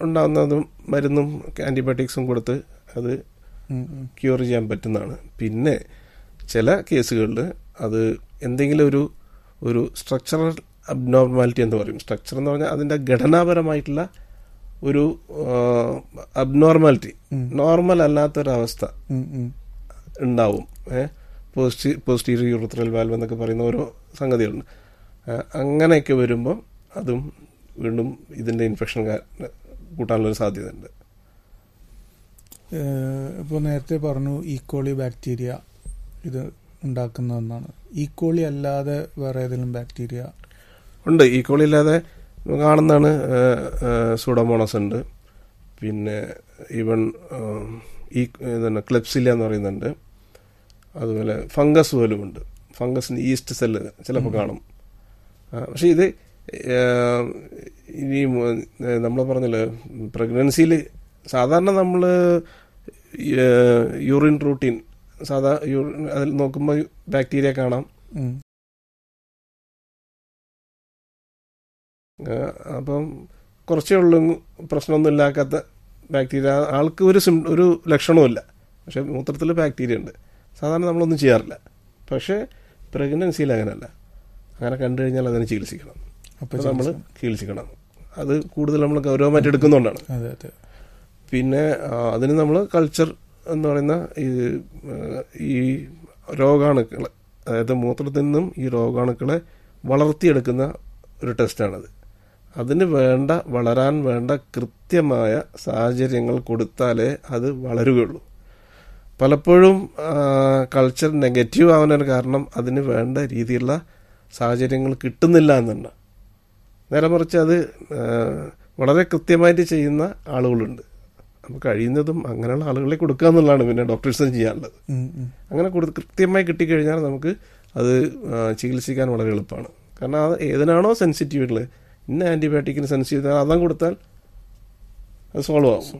ഉണ്ടാകുന്നതും മരുന്നും ആൻറ്റിബയോട്ടിക്സും കൊടുത്ത് അത് ഉം, ഉം. ക്യൂർ ചെയ്യാൻ പറ്റുന്നതാണ് പിന്നെ ചില കേസുകളിൽ അത് എന്തെങ്കിലും ഒരു ഒരു സ്ട്രക്ചറൽ അബ്നോർമാലിറ്റി എന്ന് പറയും സ്ട്രക്ചർ എന്ന് പറഞ്ഞാൽ അതിൻ്റെ ഘടനാപരമായിട്ടുള്ള ഒരു അബ്നോർമാലിറ്റി ഉം. നോർമൽ അല്ലാത്തൊരവസ്ഥ ഉം, ഉം. ഉണ്ടാവും ഏഹ് പോസ്റ്റ് പോസ്റ്റീരിയർ യൂറിത്രൽ വാൽവ് എന്നൊക്കെ പറയുന്ന ഓരോ സംഗതികളുണ്ട് ആ, അങ്ങനെയൊക്കെ വരുമ്പോൾ അതും വീണ്ടും ഇതിൻ്റെ ഇൻഫെക്ഷൻ കൂട്ടാനുള്ളൊരു സാധ്യതയുണ്ട് ഏഹ് ഇപ്പോൾ നേരത്തെ പറഞ്ഞു ഈക്കോളി ബാക്ടീരിയ ഇത് ഉണ്ടാക്കുന്ന ഒന്നാണ് ഈക്കോളി അല്ലാതെ വേറെ ഏതെങ്കിലും ബാക്ടീരിയ ഉണ്ട് ഈ കോളി ഇല്ലാതെ കാണുന്നതാണ് സൂഡോമോണസ് ഉണ്ട് പിന്നെ ഈവൻ ഈ ഇതാണ് ക്ലെപ്സില്ല എന്ന് പറയുന്നുണ്ട് അതുപോലെ ഫംഗസ് പോലും ഉണ്ട് ഫംഗസിന് ഈസ്റ്റ് സെല്ല് ചിലപ്പോൾ കാണും ആ, പക്ഷെ ഇത് ഏഹ്, ഇനി നമ്മൾ പറഞ്ഞല്ലോ പ്രഗ്നൻസിയിൽ സാധാരണ നമ്മൾ യൂറിൻ റൂട്ടീൻ സാധാ യൂറിൻ അതിൽ നോക്കുമ്പോൾ ബാക്ടീരിയ കാണാം ഉം. ആ, അപ്പം കുറച്ചേ ഉള്ളൂ പ്രശ്നമൊന്നും ഇല്ലാക്കാത്ത ബാക്ടീരിയ ആൾക്ക് ഒരു സിം ഒരു ലക്ഷണവുമില്ല പക്ഷെ മൂത്രത്തിൽ ബാക്ടീരിയ ഉണ്ട് സാധാരണ നമ്മളൊന്നും ചെയ്യാറില്ല പക്ഷേ പ്രഗ്നൻസിയിൽ അങ്ങനെയല്ല അങ്ങനെ കണ്ടു കഴിഞ്ഞാൽ അതിനെ ചികിത്സിക്കണം അപ്പൊ അപ്പോൾ നമ്മൾ ചികിത്സ- ചികിത്സിക്കണം അത് കൂടുതൽ നമ്മൾ ഗൗരവമായിട്ട് എടുക്കുന്നതുകൊണ്ടാണ് അതെ അതെ പിന്നെ ആ, അതിന് നമ്മൾ കൾച്ചർ എന്ന് പറയുന്ന ഈ ആ, ഈ രോഗാണുക്കളെ അതായത് മൂത്രത്തിൽ നിന്നും ഈ രോഗാണുക്കളെ വളർത്തിയെടുക്കുന്ന ഒരു ടെസ്റ്റാണത് അതിന് വേണ്ട വളരാൻ വേണ്ട കൃത്യമായ സാഹചര്യങ്ങൾ കൊടുത്താലേ അത് വളരുകയുള്ളൂ പലപ്പോഴും ആ, കൾച്ചർ നെഗറ്റീവ് ആവാനൊരു കാരണം അതിന് വേണ്ട രീതിയിലുള്ള സാഹചര്യങ്ങൾ കിട്ടുന്നില്ല എന്നുണ്ട് നേരെ മറിച്ച് അത് ആ, വളരെ കൃത്യമായിട്ട് ചെയ്യുന്ന ആളുകളുണ്ട് അപ്പോൾ കഴിയുന്നതും അങ്ങനെയുള്ള ആളുകളെ കൊടുക്കുക എന്നുള്ളതാണ് പിന്നെ ഡോക്ടേഴ്സിന് ചെയ്യാനുള്ളത് ഉം, ഉം. അങ്ങനെ കൊടു കൃത്യമായി കിട്ടിക്കഴിഞ്ഞാൽ നമുക്ക് അത് ആ, ചികിത്സിക്കാൻ വളരെ എളുപ്പമാണ് കാരണം അത് ഏതിനാണോ സെൻസിറ്റീവ് ഉള്ളത് ഇന്ന ആൻറ്റിബയോട്ടിക്കിന് സെൻസിറ്റീവ് അതം കൊടുത്താൽ അത് സോൾവ് ആവും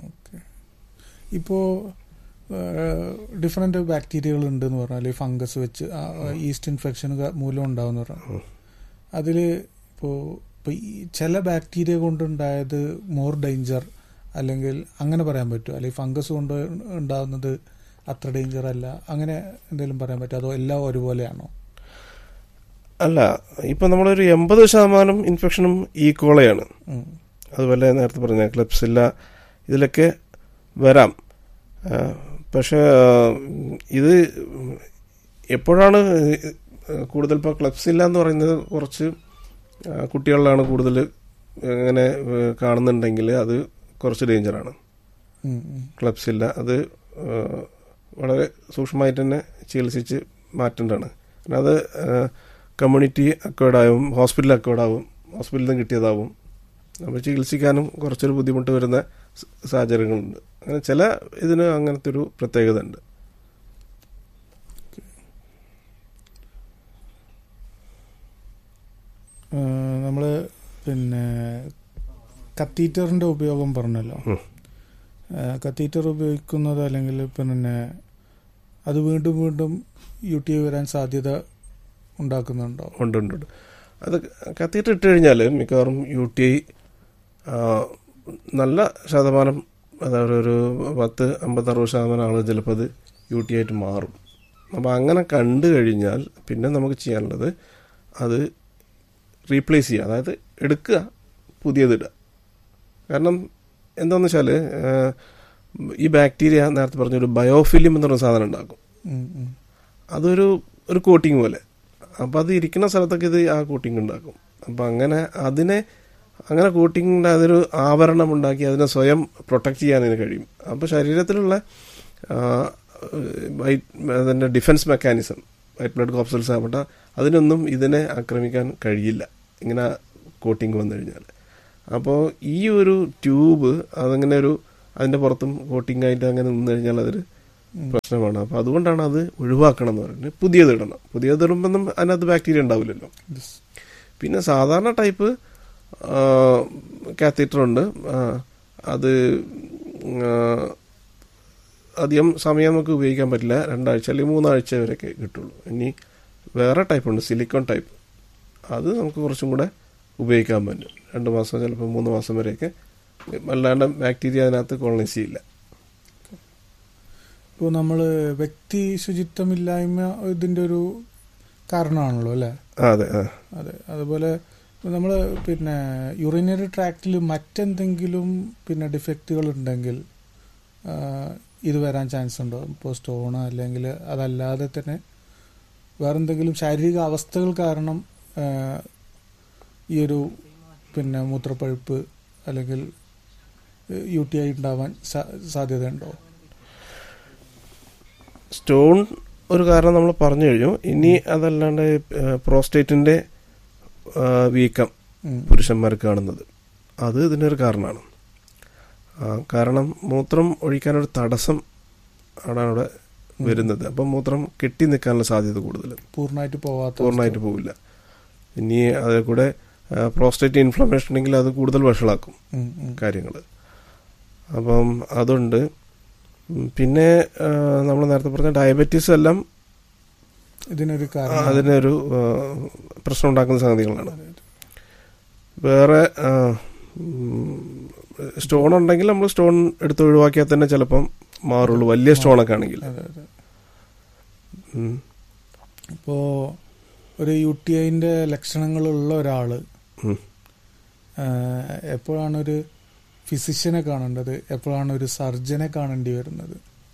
ഇപ്പോൾ ഡിഫറെൻ്റ് ബാക്ടീരിയകൾ ഉണ്ട് എന്ന് പറഞ്ഞാൽ ഈ ഫംഗസ് വെച്ച് ഈസ്റ്റ് ഇൻഫെക്ഷൻ മൂലം ഉണ്ടാവുന്ന പറഞ്ഞു അതിൽ ഇപ്പോൾ ഇപ്പോൾ ഈ ചില ബാക്ടീരിയ കൊണ്ടുണ്ടായത് മോർ ഡേഞ്ചർ അല്ലെങ്കിൽ അങ്ങനെ പറയാൻ പറ്റുമോ അല്ലെങ്കിൽ ഫംഗസ് കൊണ്ട് ഉണ്ടാകുന്നത് അത്ര ഡേഞ്ചർ അല്ല അങ്ങനെ എന്തെങ്കിലും പറയാൻ പറ്റുമോ അതോ എല്ലാം ഒരുപോലെയാണോ അല്ല ഇപ്പം നമ്മളൊരു എൺപത് ശതമാനം ഇൻഫെക്ഷനും ഈ കോളയാണ് ഉം. അതുപോലെ നേരത്തെ പറഞ്ഞ ക്ലബ്സില്ല ഇതിലൊക്കെ വരാം ആ, പക്ഷേ ആ, ഇത് എപ്പോഴാണ് കൂടുതൽ ഇപ്പോൾ ക്ലബ്സില്ല എന്ന് പറയുന്നത് കുറച്ച് ആ, കുട്ടികളിലാണ് കൂടുതൽ ഇങ്ങനെ ഏ, കാണുന്നുണ്ടെങ്കിൽ അത് കുറച്ച് ഡേഞ്ചറാണ് ഉം, ഉം. ക്ലബ്സില്ല അത് ആ, വളരെ സൂക്ഷ്മമായിട്ട് തന്നെ ചികിത്സിച്ച് മാറ്റേണ്ടതാണ് കാരണം അത് കമ്മ്യൂണിറ്റി അക്വേർഡാവും ഹോസ്പിറ്റൽ അക്വേർഡാവും ഹോസ്പിറ്റലിൽ നിന്ന് കിട്ടിയതാവും അപ്പോൾ ചികിത്സിക്കാനും കുറച്ചൊരു ബുദ്ധിമുട്ട് വരുന്ന സ- സാഹചര്യങ്ങളുണ്ട് അങ്ങനെ ചില ഇതിന് അങ്ങനത്തെ ഒരു പ്രത്യേകത ഉണ്ട് നമ്മൾ പിന്നെ കത്തീറ്ററിൻ്റെ ഉപയോഗം പറഞ്ഞല്ലോ ഉം. കത്തീറ്റർ ഉപയോഗിക്കുന്നത് അല്ലെങ്കിൽ പിന്നെ അത് വീണ്ടും വീണ്ടും യു ടി വരാൻ സാധ്യത ഉണ്ടാക്കുന്നുണ്ടോ ഉണ്ട് ഉണ്ട് ഉണ്ട് അത് കത്തീറ്റർ ഇട്ട് കഴിഞ്ഞാൽ മിക്കവാറും യു ടി ഐ നല്ല ശതമാനം അതായത് ഒരു പത്ത് അമ്പത്തി അറുപത് ശതമാനം ആളുകൾ ചിലപ്പോൾ അത് യു ടി ആയിട്ട് മാറും അപ്പോൾ അങ്ങനെ കണ്ടു കഴിഞ്ഞാൽ പിന്നെ നമുക്ക് ചെയ്യാനുള്ളത് അത് റീപ്ലേസ് ചെയ്യുക അതായത് എടുക്കുക പുതിയത് ഇടുക കാരണം എന്താണെന്ന് വെച്ചാൽ ഈ ബാക്ടീരിയ നേരത്തെ പറഞ്ഞ ഒരു ബയോഫിലിം എന്ന് പറഞ്ഞ സാധനം ഉണ്ടാക്കും ഉം, ഉം. അതൊരു ഒരു കോട്ടിങ് പോലെ അപ്പോൾ അത് ഇരിക്കുന്ന സ്ഥലത്തൊക്കെ ഇത് ആ കോട്ടിങ് ഉണ്ടാക്കും അപ്പം അങ്ങനെ അതിനെ അങ്ങനെ കോട്ടിങ്ങിൻ്റെ അതൊരു ആവരണം ഉണ്ടാക്കി അതിനെ സ്വയം പ്രൊട്ടക്റ്റ് ചെയ്യാൻ ഇതിന് കഴിയും അപ്പോൾ ശരീരത്തിലുള്ള ആ, വൈറ്റ് അതിൻ്റെ defence mechanism white blood corpuscles ആവട്ടെ അതിനൊന്നും ഇതിനെ ആക്രമിക്കാൻ കഴിയില്ല ഇങ്ങനെ കോട്ടിങ് വന്നു കഴിഞ്ഞാൽ അപ്പോൾ ഈ ഒരു ട്യൂബ് അതങ്ങനെ ഒരു അതിൻ്റെ പുറത്തും കോട്ടിംഗ് ആയിട്ട് അങ്ങനെ നിന്ന് കഴിഞ്ഞാൽ അതൊരു പ്രശ്നമാണ് അപ്പോൾ അതുകൊണ്ടാണ് അത് ഒഴിവാക്കണം എന്ന് പറയുന്നത് പുതിയത് ഇടണം പുതിയത് ഇടുമ്പൊന്നും അതിനകത്ത് ബാക്ടീരിയ ഉണ്ടാവില്ലല്ലോ Yes. പിന്നെ സാധാരണ ടൈപ്പ് കാത്തീറ്റർ ഉണ്ട് ആ, അത് ആ, അധികം സമയം നമുക്ക് ഉപയോഗിക്കാൻ പറ്റില്ല രണ്ടാഴ്ച അല്ലെങ്കിൽ മൂന്നാഴ്ച വരെയൊക്കെ കിട്ടുള്ളൂ ഇനി വേറെ ടൈപ്പ് ഉണ്ട് സിലിക്കോൺ ടൈപ്പ് അത് നമുക്ക് കുറച്ചും കൂടെ ഉപയോഗിക്കാൻ പറ്റും രണ്ട് മാസം ചിലപ്പോൾ മൂന്ന് മാസം വരെയൊക്കെ അല്ലാണ്ട് ബാക്ടീരിയ അതിനകത്ത് കോളനൈസ് ചെയ്യില്ല ഇപ്പോൾ നമ്മൾ വ്യക്തി ശുചിത്വമില്ലായ്മ ഇതിൻ്റെ ഒരു കാരണമാണല്ലോ അല്ലേ ആ, അതെ ആ അതെ അതുപോലെ നമ്മൾ പിന്നെ യുറിനറി ട്രാക്റ്റിൽ മറ്റെന്തെങ്കിലും പിന്നെ ഡിഫക്റ്റുകൾ ഉണ്ടെങ്കിൽ ആ, ഇത് വരാൻ ചാൻസ് ഉണ്ടോ ഇപ്പോൾ സ്റ്റോണ് അല്ലെങ്കിൽ അതല്ലാതെ തന്നെ വേറെന്തെങ്കിലും ശാരീരിക അവസ്ഥകൾ കാരണം ആ, ഈ ഒരു പിന്നെ മൂത്രപ്പഴുപ്പ് അല്ലെങ്കിൽ യു ടി ഐ ഉണ്ടാവാൻ സാ- സാധ്യതയുണ്ടോ സ്റ്റോൺ ഒരു കാരണം നമ്മൾ പറഞ്ഞു കഴിഞ്ഞു ഇനി അതല്ലാണ്ട് പ്രോസ്റ്റേറ്റിന്റെ ആ, വീക്കം ഉം. പുരുഷന്മാർക്ക് കാണുന്നത് അത് ഇതിനൊരു കാരണമാണ് ആ, കാരണം മൂത്രം ഒഴിക്കാനൊരു തടസ്സം ആണ് അവിടെ വരുന്നത് അപ്പം മൂത്രം കെട്ടി നിൽക്കാനുള്ള സാധ്യത കൂടുതൽ പൂർണ്ണമായിട്ട് പോവാത്ത പൂർണ്ണമായിട്ട് പോവില്ല ഇനി അതിൽ കൂടെ പ്രോസ്റ്റേറ്റ് ഇൻഫ്ലമേഷൻ ഉണ്ടെങ്കിൽ അത് കൂടുതൽ വഷളാക്കും ഉം, ഉം. കാര്യങ്ങൾ അപ്പം അതുണ്ട് ഉം, പിന്നെ നമ്മൾ നേരത്തെ പറഞ്ഞ ഡയബറ്റീസ് എല്ലാം ഇതിനൊരു ആ, കാരണം അതിനൊരു ആ, പ്രശ്നം ഉണ്ടാക്കുന്ന സംഗതികളാണ് വേറെ ആ, ഉം, സ്റ്റോൺ ഉണ്ടെങ്കിൽ നമ്മൾ സ്റ്റോൺ എടുത്ത് ഒഴിവാക്കിയാൽ തന്നെ ചിലപ്പം മാറുള്ളൂ വലിയ സ്റ്റോണൊക്കെ ആണെങ്കിൽ അതെ അതെ ഉം. ഇപ്പോൾ ഒരു യു ടി ഐൻ്റെ ലക്ഷണങ്ങളുള്ള ഒരാൾ ഉം. എപ്പോഴാണ് ഒരു ഫിസിഷ്യനെ കാണേണ്ടത് എപ്പോഴാണ് ഒരു സർജനെ കാണേണ്ടി വരുന്നത്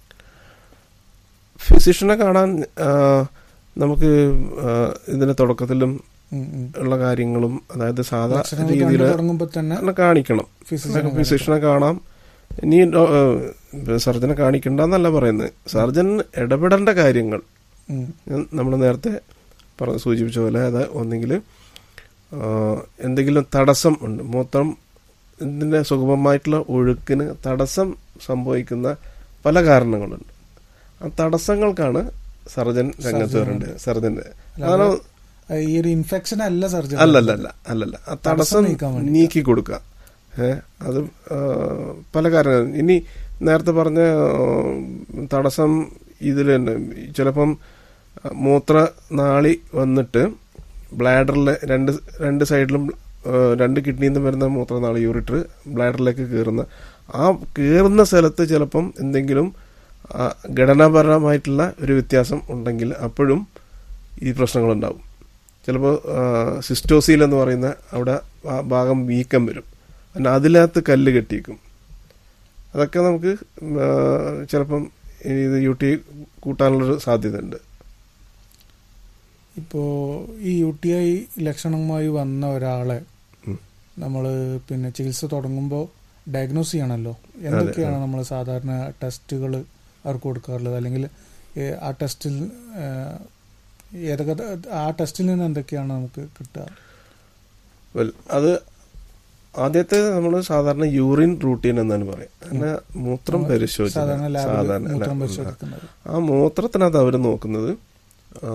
ഫിസിഷ്യനെ കാണാൻ ആ, നമുക്ക് ആ, ഇതിന്റെ തുടക്കത്തിലും ഉം, ഉം. ഉള്ള കാര്യങ്ങളും അതായത് സാധാ ലക്ഷണങ്ങൾ രീതിയിൽ കണ്ടു തുടങ്ങുമ്പോൾ തന്നെ കാണിക്കണം ഫിസിഷ്യനെ ഫിസിഷ്യനെ കാണാം ഇനി ഡോ- ഏഹ് സർജനെ കാണിക്കണ്ടെന്നല്ല പറയുന്നത് സർജൻ ഇടപെടേണ്ട കാര്യങ്ങൾ ഉം, നമ്മൾ നേരത്തെ പറഞ്ഞ സൂചിപ്പിച്ച പോലെ അത് ഒന്നെങ്കിൽ എന്തെങ്കിലും തടസ്സം ഉണ്ട് മൂത്രം ഇതിന്റെ സുഗമമായിട്ടുള്ള ഒഴുക്കിന് തടസ്സം സംഭവിക്കുന്ന പല കാരണങ്ങളുണ്ട് ആ തടസ്സങ്ങൾക്കാണ് സർജൻ രംഗത്ത് സർജൻ വരേണ്ടത് സർജന്റെ അല്ലാതെ അതാണ് ആ, ഈ ഒരു ഇൻഫെക്ഷൻ അല്ല സർജൻ അല്ലല്ല അല്ല അല്ലല്ല ആ തടസ്സം തടസ്സം നീക്കാൻ വേണ്ടി. നീക്കി കൊടുക്കുക ഏ അത് ആ, പല കാരണങ്ങൾ ഇനി നേരത്തെ പറഞ്ഞ ആ, തടസ്സം ഇതിൽ തന്നെ ചിലപ്പം ആ, മൂത്രനാളി വന്നിട്ട് ബ്ലാഡറിലെ രണ്ട് രണ്ട് സൈഡിലും ആ, രണ്ട് കിഡ്നിയിൽ നിന്ന് വരുന്ന മൂത്രനാളി യൂറിറ്റർ ബ്ലാഡറിലേക്ക് കയറുന്ന ആ കയറുന്ന സ്ഥലത്ത് ചിലപ്പം എന്തെങ്കിലും ആ, ഘടനാപരമായിട്ടുള്ള ഒരു വ്യത്യാസം ഉണ്ടെങ്കിൽ അപ്പോഴും ഈ പ്രശ്നങ്ങളുണ്ടാവും ചിലപ്പോൾ സിസ്റ്റോസീൽ എന്ന് പറയുന്ന അവിടെ ആ ഭാഗം വീക്കം വരും പിന്നെ അതിനകത്ത് കല്ല് കെട്ടിയേക്കും അതൊക്കെ നമുക്ക് ആ, ചിലപ്പം ഇത് യു ടി കൂട്ടാനുള്ളൊരു സാധ്യതയുണ്ട് ഇപ്പോൾ ഈ യു ടി ഐ ലക്ഷണവുമായി വന്ന ഒരാളെ ഉം. നമ്മൾ പിന്നെ ചികിത്സ തുടങ്ങുമ്പോൾ ഡയഗ്നോസ് ചെയ്യണമല്ലോ എന്തൊക്കെയാണ് നമ്മൾ സാധാരണ ടെസ്റ്റുകൾ അവർക്ക് കൊടുക്കാറുള്ളത് അല്ലെങ്കിൽ ഏ, ആ ടെസ്റ്റിൽ ഏ, ഏതൊക്കെ ത- ആ ടെസ്റ്റിൽ നിന്ന് എന്തൊക്കെയാണ് നമുക്ക് കിട്ടുക വെൽ അത് ആദ്യത്തെ നമ്മൾ സാധാരണ യൂറിൻ റൂട്ടീൻ എന്നാണ് പറയാം അങ്ങനെ മൂത്രം സാധാരണ പരിശോധിക്കുന്നത് ലാബിൽ സാധാരണ മൂത്രം അല്ല. പരിശോധിക്കുന്നത് ആ മൂത്രത്തിനകത്ത് അവർ നോക്കുന്നത് ആ,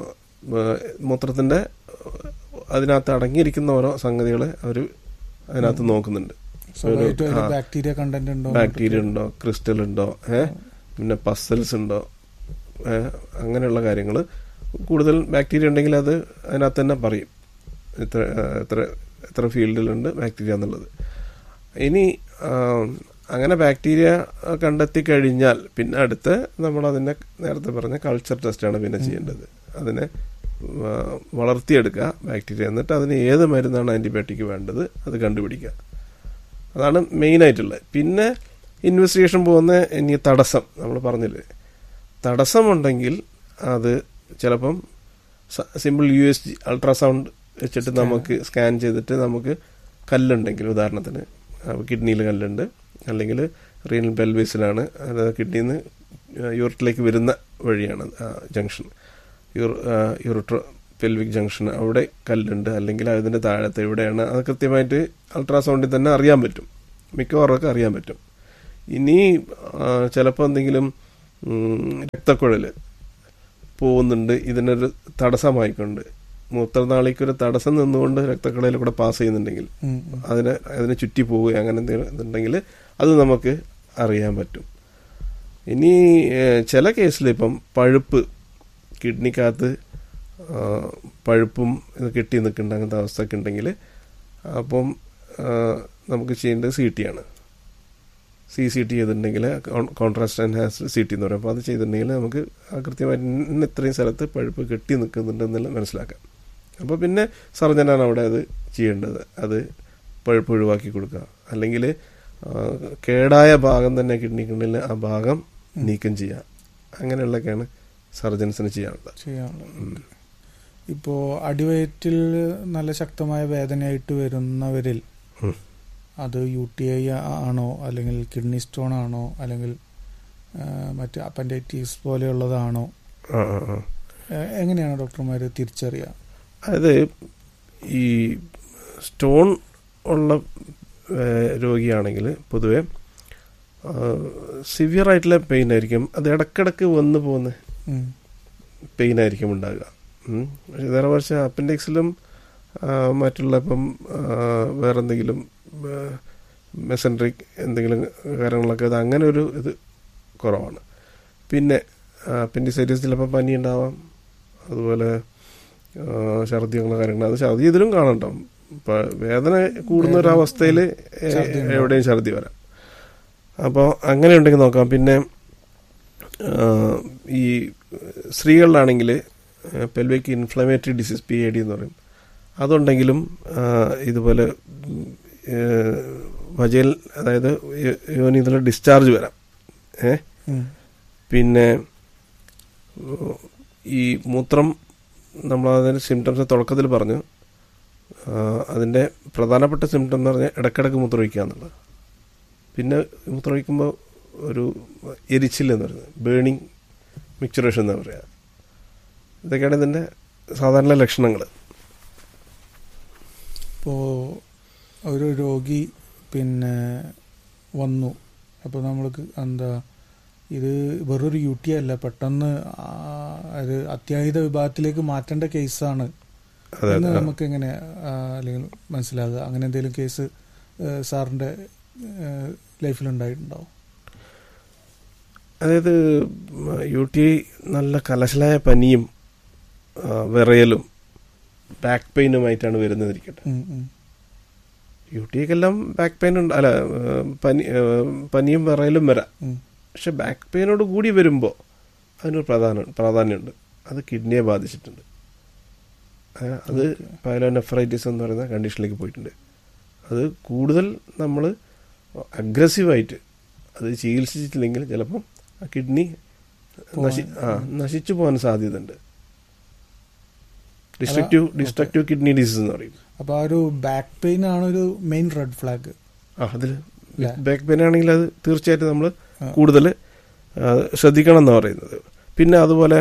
ഏ, മൂത്രത്തിന്റെ അതിനകത്ത് അടങ്ങിയിരിക്കുന്ന ഓരോ സംഗതികളെ അവർ അതിനകത്ത് നോക്കുന്നുണ്ട് സ്വാഭാവികമായിട്ടും അതിൽ ആ. ബാക്ടീരിയ കണ്ടന്റ് ഉണ്ടോ ബാക്ടീരിയ ഉണ്ടോ ക്രിസ്റ്റൽ ഉണ്ടോ ഏ പിന്നെ പസൽസ് ഉണ്ടോ ഏ അങ്ങനെയുള്ള കാര്യങ്ങൾ കൂടുതൽ ബാക്ടീരിയ ഉണ്ടെങ്കിൽ അത് അതിനകത്ത് തന്നെ പറയും എത്ര ആ, എത്ര എത്ര ഫീൽഡിലുണ്ട് ബാക്ടീരിയ എന്നുള്ളത് ഇനി ആ, അങ്ങനെ ബാക്ടീരിയ കണ്ടെത്തി കഴിഞ്ഞാൽ പിന്നെ അടുത്ത് നമ്മൾ അതിനെ നേരത്തെ പറഞ്ഞ കൾച്ചർ ടെസ്റ്റാണ് പിന്നെ ചെയ്യേണ്ടത് അതിനെ ആ, വളർത്തിയെടുക്കുക ബാക്ടീരിയ എന്നിട്ട് അതിന് ഏത് മരുന്നാണ് ആന്റിബയോട്ടിക് വേണ്ടത് അത് കണ്ടുപിടിക്കുക അതാണ് മെയിൻ ആയിട്ടുള്ളത് പിന്നെ ഇൻവെസ്റ്റിഗേഷൻ പോകുന്ന ഇനി തടസ്സം നമ്മൾ പറഞ്ഞില്ലേ തടസ്സമുണ്ടെങ്കിൽ അത് ചിലപ്പം simple U S G ultrasound വെച്ചിട്ട് നമുക്ക് സ്കാൻ ചെയ്തിട്ട് നമുക്ക് കല്ലുണ്ടെങ്കിൽ ഉദാഹരണത്തിന് കിഡ്നിയിൽ കല്ലുണ്ട് അല്ലെങ്കിൽ റീനൽ പെൽവേസിലാണ് അത് കിഡ്നിയിൽ നിന്ന് യൂറിറ്റിലേക്ക് വരുന്ന വഴിയാണ് ജംഗ്ഷൻ യൂറിട്രോ പെൽവിക് ജംഗ്ഷൻ അവിടെ കല്ലുണ്ട് അല്ലെങ്കിൽ അതിൻ്റെ താഴത്ത് എവിടെയാണ് അത് കൃത്യമായിട്ട് അൾട്രാസൗണ്ടിൽ തന്നെ അറിയാൻ പറ്റും മിക്കവാറൊക്കെ അറിയാൻ പറ്റും ഇനി ചിലപ്പോൾ എന്തെങ്കിലും ഉം, രക്തക്കുഴല് പോകുന്നുണ്ട് ഇതിനൊരു തടസ്സമായിക്കൊണ്ട് മൂത്രനാളിക്കൊരു തടസ്സം നിന്നുകൊണ്ട് രക്തക്കുഴലിൽ കൂടെ പാസ് ചെയ്യുന്നുണ്ടെങ്കിൽ ഉം, ഉം. അതിനെ അതിനെ ചുറ്റി പോവുക അങ്ങനെ എന്തെങ്കിലും ഉണ്ടെങ്കിൽ അത് നമുക്ക് അറിയാൻ പറ്റും ഇനി ഏഹ്, ചില കേസിൽ ഇപ്പം പഴുപ്പ് കിഡ്നിക്കകത്ത് ആ, പഴുപ്പും ഇത് കെട്ടി നിൽക്കേണ്ട അങ്ങനത്തെ അവസ്ഥയൊക്കെ ഉണ്ടെങ്കിൽ അപ്പം ആ, നമുക്ക് ചെയ്യേണ്ടത് സി ടി ആണ് സി സി ടി ചെയ്തിട്ടുണ്ടെങ്കിൽ കോൺട്രാസ്റ്റ് എൻഹാൻസ്ഡ് സി ടി എന്ന് പറയും അപ്പോൾ അത് ചെയ്തിട്ടുണ്ടെങ്കിൽ നമുക്ക് ആ കൃത്യമായിട്ട് ഇന്ന ഇത്രയും സ്ഥലത്ത് പഴുപ്പ് കെട്ടി നിൽക്കുന്നുണ്ടെന്നുള്ള മനസ്സിലാക്കാം അപ്പോൾ പിന്നെ സർജനാണ് അവിടെ അത് ചെയ്യേണ്ടത് അത് പഴുപ്പ് ഒഴിവാക്കി കൊടുക്കുക അല്ലെങ്കിൽ കേടായ ഭാഗം തന്നെ കിഡ്നിക്കുണ്ടെങ്കിൽ ആ ഭാഗം നീക്കം ചെയ്യുക അങ്ങനെയുള്ളതൊക്കെയാണ് സർജൻസിന് ചെയ്യാനുള്ളത് ചെയ്യാനുള്ളത് ഇപ്പോൾ അടിവയറ്റിൽ നല്ല ശക്തമായ വേദനയായിട്ട് വരുന്നവരിൽ ഉം. അത് യു ടി ഐ ആണോ അല്ലെങ്കിൽ കിഡ്നി സ്റ്റോൺ ആണോ അല്ലെങ്കിൽ ആ, മറ്റ് അപ്പൻഡൈറ്റീസ് പോലെയുള്ളതാണോ ആ ആ ആ എ- എങ്ങനെയാണ് ഡോക്ടർമാർ തിരിച്ചറിയുക അതായത് ഈ സ്റ്റോൺ ഉള്ള ഏഹ്, രോഗിയാണെങ്കിൽ പൊതുവെ സിവിയർ ആയിട്ടുള്ള പെയിൻ ആയിരിക്കും അത് ഇടക്കിടക്ക് വന്നു പോകുന്ന ഉം. പെയിൻ ആയിരിക്കും ഉണ്ടാകുക ഉം. പക്ഷെ നേരെ മറിച്ച് അപ്പൻഡിക്സിലും മറ്റുള്ള ഇപ്പം ആ, വേറെന്തെങ്കിലും മെസൻട്രിക് എന്തെങ്കിലും കാര്യങ്ങളൊക്കെ അത് അങ്ങനെ ഒരു ഇത് കുറവാണ് പിന്നെ അപ്പൻഡിസൈറ്റിസ് ചിലപ്പോൾ പനി ഉണ്ടാവാം അതുപോലെ ആ, ഛർദി അങ്ങനെ കാര്യങ്ങൾ അത് ഛർദി ഇതിലും കാണണ്ടാവും ഇപ്പം വേദന കൂടുന്ന ഒരു അവസ്ഥയിൽ ഛർദി ഉണ്ടാവും. എവിടെയും ഛർദി വരാം അപ്പോൾ അങ്ങനെ ഉണ്ടെങ്കിൽ നോക്കാം പിന്നെ ആ, ഈ സ്ത്രീകളിലാണെങ്കിൽ pelvic inflammatory disease P A D എന്ന് പറയും അതുണ്ടെങ്കിലും ആ, ഇതുപോലെ വജയിൽ അതായത് യോനി ഇതിൽ ഡിസ്ചാർജ് വരാം ഏ ഉം. പിന്നെ ഉം, ഈ മൂത്രം നമ്മൾ അതിൻ്റെ സിംറ്റംസ് തുടക്കത്തിൽ പറഞ്ഞു ആ, അതിൻ്റെ പ്രധാനപ്പെട്ട സിംറ്റം എന്ന് പറഞ്ഞാൽ ഇടക്കിടക്ക് മൂത്രമൊഴിക്കുക എന്നുള്ളത് പിന്നെ മൂത്രമൊഴിക്കുമ്പോൾ ഒരു എരിച്ചിൽ എന്ന് പറയുന്നത് ബേണിങ് മിക്ചറേഷൻ എന്ന് പറയുക ഇതൊക്കെയാണ് ഇതിൻ്റെ സാധാരണ ലക്ഷണങ്ങൾ ഇപ്പോൾ ഒരു രോഗി പിന്നെ വന്നു അപ്പോൾ നമ്മൾക്ക് എന്താ ഇത് വെറൊരു യു ടി അല്ല പെട്ടെന്ന് ആ, അത് അത്യാഹിത വിഭാഗത്തിലേക്ക് മാറ്റേണ്ട കേസാണ് അതെ എന്ന് അതെ നമുക്ക് എങ്ങനെ ആ, അല്ലെങ്കിൽ മനസ്സിലാകുക അങ്ങനെ എന്തെങ്കിലും കേസ് ഏ, സാറിന്റെ ലൈഫിൽ ഉണ്ടായിട്ടുണ്ടോ അതായത് യു ടി ഐ നല്ല കലശലായ പനിയും ആ, വിറയലും ബാക്ക് പെയിനുമായിട്ടാണ് വരുന്നതിരിക്കട്ടെ ഉം, ഉം. യു ടി ഐക്കെല്ലാം ബാക്ക് പെയിൻ ഉണ്ട് അല്ല ആ, പനി ആ, പനിയും വിറയലും വരാം ഉം. പക്ഷെ ബാക്ക് പെയിനോട് കൂടി വരുമ്പോൾ അതിനൊരു പ്രധാന പ്രാധാന്യമുണ്ട് അത് കിഡ്നിയെ ബാധിച്ചിട്ടുണ്ട് ആ, അത് പൈലോനെഫ്രൈറ്റിസ് എന്ന് പറയുന്ന കണ്ടീഷനിലേക്ക് പോയിട്ടുണ്ട് അത് കൂടുതൽ നമ്മൾ അഗ്രസീവായിട്ട് അത് ചികിത്സിച്ചിട്ടില്ലെങ്കിൽ ചിലപ്പം ആ കിഡ്നി നശി ആ നശിച്ചു പോകാൻ സാധ്യതയുണ്ട് ഡിസ്ട്രക്റ്റീവ് ഡിസ്ട്രക്റ്റീവ് കിഡ്നി ഡിസീസ് എന്ന് പറയും അപ്പൊ ആ ഒരു ബാക്ക് പെയിൻ ആണ് ഒരു മെയിൻ റെഡ് ഫ്ലാഗ് ആ അതിൽ ഇല്ല. ബാക്ക് പെയിൻ ആണെങ്കിൽ അത് തീർച്ചയായിട്ടും നമ്മൾ ആ. കൂടുതൽ ശ്രദ്ധിക്കണം എന്ന് പറയുന്നത് പിന്നെ അതുപോലെ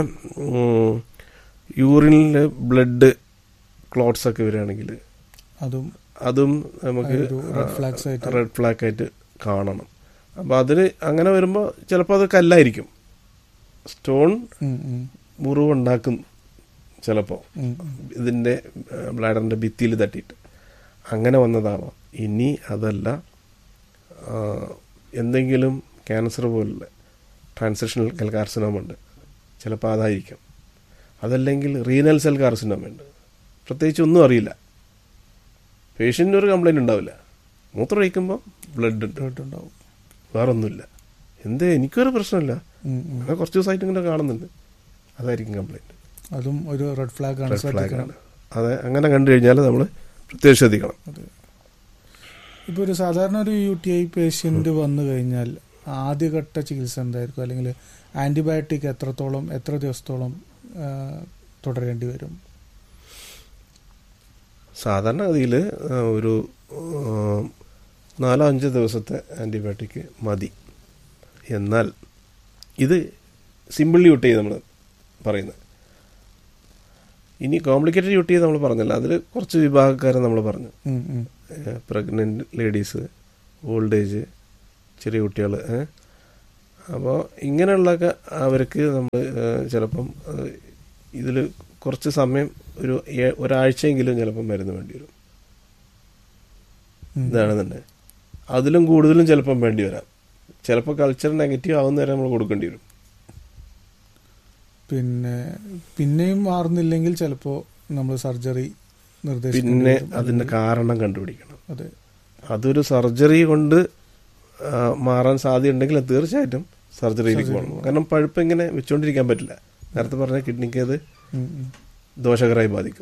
യൂറിനിൽ ബ്ലഡ് ക്ലോട്ട്സ് ഒക്കെ വരികയാണെങ്കിൽ അതും അതും നമുക്ക് ഒരു red flags ആയിട്ട്. റെഡ് ഫ്ലാഗ് ആയിട്ട് കാണണം അപ്പോൾ അതിന് അങ്ങനെ വരുമ്പോൾ ചിലപ്പോൾ അത് കല്ലായിരിക്കും സ്റ്റോൺ ഉം, ഉം, മുറിവുണ്ടാക്കും ചിലപ്പോൾ ഉം, ഉം. ഇതിൻ്റെ ബ്ലാഡറിൻ്റെ ഭിത്തിയിൽ തട്ടിയിട്ട് അങ്ങനെ വന്നതാവാം ഇനി അതല്ല ആ, എന്തെങ്കിലും ക്യാൻസർ പോലുള്ള ട്രാൻസിഷണൽ കൽ കാർസിനോമ ഉണ്ട് ചിലപ്പോൾ അതായിരിക്കും അതല്ലെങ്കിൽ റീനൽ സെൽ കാർസിനോമ ഉണ്ട് പ്രത്യേകിച്ച് ഒന്നും അറിയില്ല പേഷ്യൻ്റിന് ഒരു കംപ്ലൈൻറ്റ് ഉണ്ടാവില്ല മൂത്രം ഒഴിക്കുമ്പോൾ ബ്ലഡ് ഉണ്ട് Blood ഉണ്ടാവും വേറൊന്നുമില്ല എന്തേ എനിക്കൊരു പ്രശ്നമില്ല ഉം, ഉം. അങ്ങനെ കുറച്ച് ദിവസമായിട്ട് ഇങ്ങനെ കാണുന്നുണ്ട് അതായിരിക്കും കംപ്ലൈൻറ്റ് അതും ഒരു റെഡ് ഫ്ലാഗ് ആണ് റെഡ് ഫ്ലാഗ് ശ്രദ്ധിക്കണം ആണ് അതെ അങ്ങനെ കണ്ടു കഴിഞ്ഞാൽ നമ്മൾ പ്രത്യേകം ശ്രദ്ധിക്കണം ഇപ്പൊ ഒരു സാധാരണ ഒരു യു ടി ഐ പേഷ്യന്റ് വന്നു കഴിഞ്ഞാൽ ആദ്യഘട്ട ചികിത്സ എന്തായിരിക്കും അല്ലെങ്കിൽ ആന്റിബയോട്ടിക് എത്രത്തോളം എത്ര ദിവസത്തോളം ആ, തുടരേണ്ടി വരും സാധാരണഗതിയിൽ ഒരു ആ, നാലോ അഞ്ചോ ദിവസത്തെ ആൻറ്റിബയോട്ടിക് മതി എന്നാൽ ഇത് സിമ്പിൾ യൂട്ട് ചെയ്ത് നമ്മൾ പറയുന്നത് ഇനി കോംപ്ലിക്കേറ്റഡ് യൂട്ട് ചെയ്ത് നമ്മൾ പറഞ്ഞല്ല അതിൽ കുറച്ച് വിഭാഗക്കാരെ നമ്മൾ പറഞ്ഞു ഉം, ഉം. പ്രഗ്നൻറ്റ് ലേഡീസ് ഓൾഡ് ഏജ് ചെറിയ കുട്ടികൾ അപ്പോൾ ഇങ്ങനെയുള്ളൊക്കെ അവർക്ക് നമ്മൾ ചിലപ്പം ഇതിൽ കുറച്ച് സമയം ഒരു ഏ- ഒരാഴ്ചയെങ്കിലും ചിലപ്പം മരുന്ന് വേണ്ടി വരും ഉം. ഇതാണ് തന്നെ അതിലും കൂടുതലും ചിലപ്പം വേണ്ടി വരാം ചിലപ്പോൾ കൾച്ചർ നെഗറ്റീവ് ആവുന്ന വരെ നമ്മൾ കൊടുക്കേണ്ടി വരും പിന്നെ പിന്നെയും മാറുന്നില്ലെങ്കിൽ ചിലപ്പോ നമ്മൾ സർജറി നിർദ്ദേശിക്കും പിന്നെ അതിൻ്റെ കാരണം കണ്ടുപിടിക്കണം അതെ അതൊരു സർജറി കൊണ്ട് ആ, മാറാൻ സാധ്യതയുണ്ടെങ്കിൽ അത് തീർച്ചയായിട്ടും സർജറിയിലേക്ക് പോകണം കാരണം പഴുപ്പ് ഇങ്ങനെ വെച്ചുകൊണ്ടിരിക്കാൻ പറ്റില്ല നേരത്തെ പറഞ്ഞ കിഡ്നിക്ക് അത് ഉം, ഉം. ദോഷകരമായി ബാധിക്കും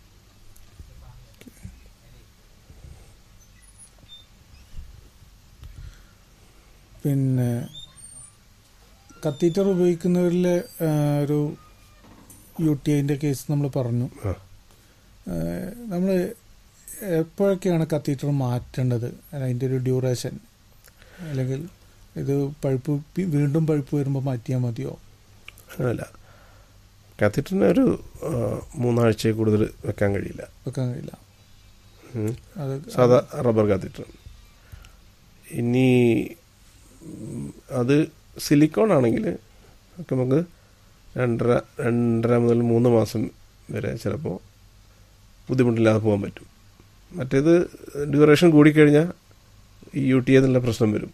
പിന്നെ കത്തീറ്റർ ഉപയോഗിക്കുന്നവരിൽ ഒരു യു ടി ഐൻ്റെ കേസ് നമ്മൾ പറഞ്ഞു ആ. നമ്മൾ എപ്പോഴൊക്കെയാണ് കത്തീറ്റർ മാറ്റേണ്ടത് അല്ല, അതിൻ്റെ ഒരു ഡ്യൂറേഷൻ അല്ലെങ്കിൽ ഇത് പഴുപ്പ് പി- വീണ്ടും പഴുപ്പ് വരുമ്പോൾ മാറ്റിയാൽ മതിയോ അങ്ങനല്ല കാത്തീറ്ററിന് ഒരു ആ, മൂന്നാഴ്ചയിൽ കൂടുതൽ വെക്കാൻ കഴിയില്ല വെക്കാൻ കഴിയില്ല ഉം. അത് സാധാ റബ്ബർ കാത്തീറ്റർ ഇനി ഉം, അത് സിലിക്കോൺ ആണെങ്കിൽ ഒക്കെ നമുക്ക് രണ്ടര രണ്ടര മുതൽ മൂന്ന് മാസം വരെ ചിലപ്പോൾ ബുദ്ധിമുട്ടില്ലാതെ പോകാൻ പറ്റും മറ്റേത് ഡ്യൂറേഷൻ കൂടിക്കഴിഞ്ഞാൽ ഈ യു ടി എന്നുള്ള പ്രശ്നം വരും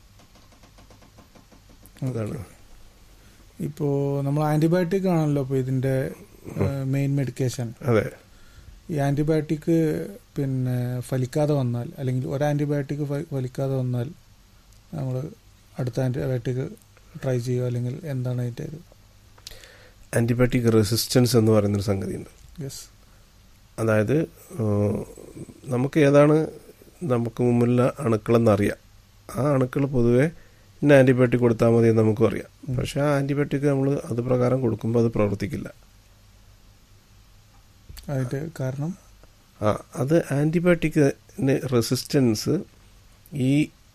അതാണ് ഇപ്പോൾ നമ്മൾ ആൻറ്റിബയോട്ടിക് ആണല്ലോ ഇപ്പോൾ ഇതിൻ്റെ മെയിൻ മെഡിക്കേഷൻ അതെ ഈ ആൻറ്റിബയോട്ടിക് പിന്നെ ഫലിക്കാതെ വന്നാൽ അല്ലെങ്കിൽ ഒരു ആൻറ്റിബയോട്ടിക് ഫ- ഫലിക്കാതെ വന്നാൽ നമ്മൾ അടുത്ത ആൻറ്റിബയോട്ടിക് ട്രൈ ചെയ്യുക അല്ലെങ്കിൽ എന്താണ് അതിൻ്റെ ഒരു ആൻറ്റിബയോട്ടിക് റെസിസ്റ്റൻസ് എന്ന് പറയുന്നൊരു സംഗതിയുണ്ട് യെസ് അതായത് ഏഹ്, നമുക്ക് ഏതാണ് നമുക്ക് മുമ്പിലുള്ള അണുക്കളെന്നറിയാം ആ അണുക്കൾ പൊതുവെ ഇന്ന ആൻറ്റിബയോട്ടിക് കൊടുത്താൽ മതി എന്ന് നമുക്കും അറിയാം പക്ഷെ ആ ആൻറ്റിബയോട്ടിക് നമ്മൾ അത് പ്രകാരം കൊടുക്കുമ്പോൾ അത് പ്രവർത്തിക്കില്ല അതിൻ്റെ കാരണം ആ അത് ആൻറ്റിബയോട്ടിക്കിന് റെസിസ്റ്റൻസ് ഈ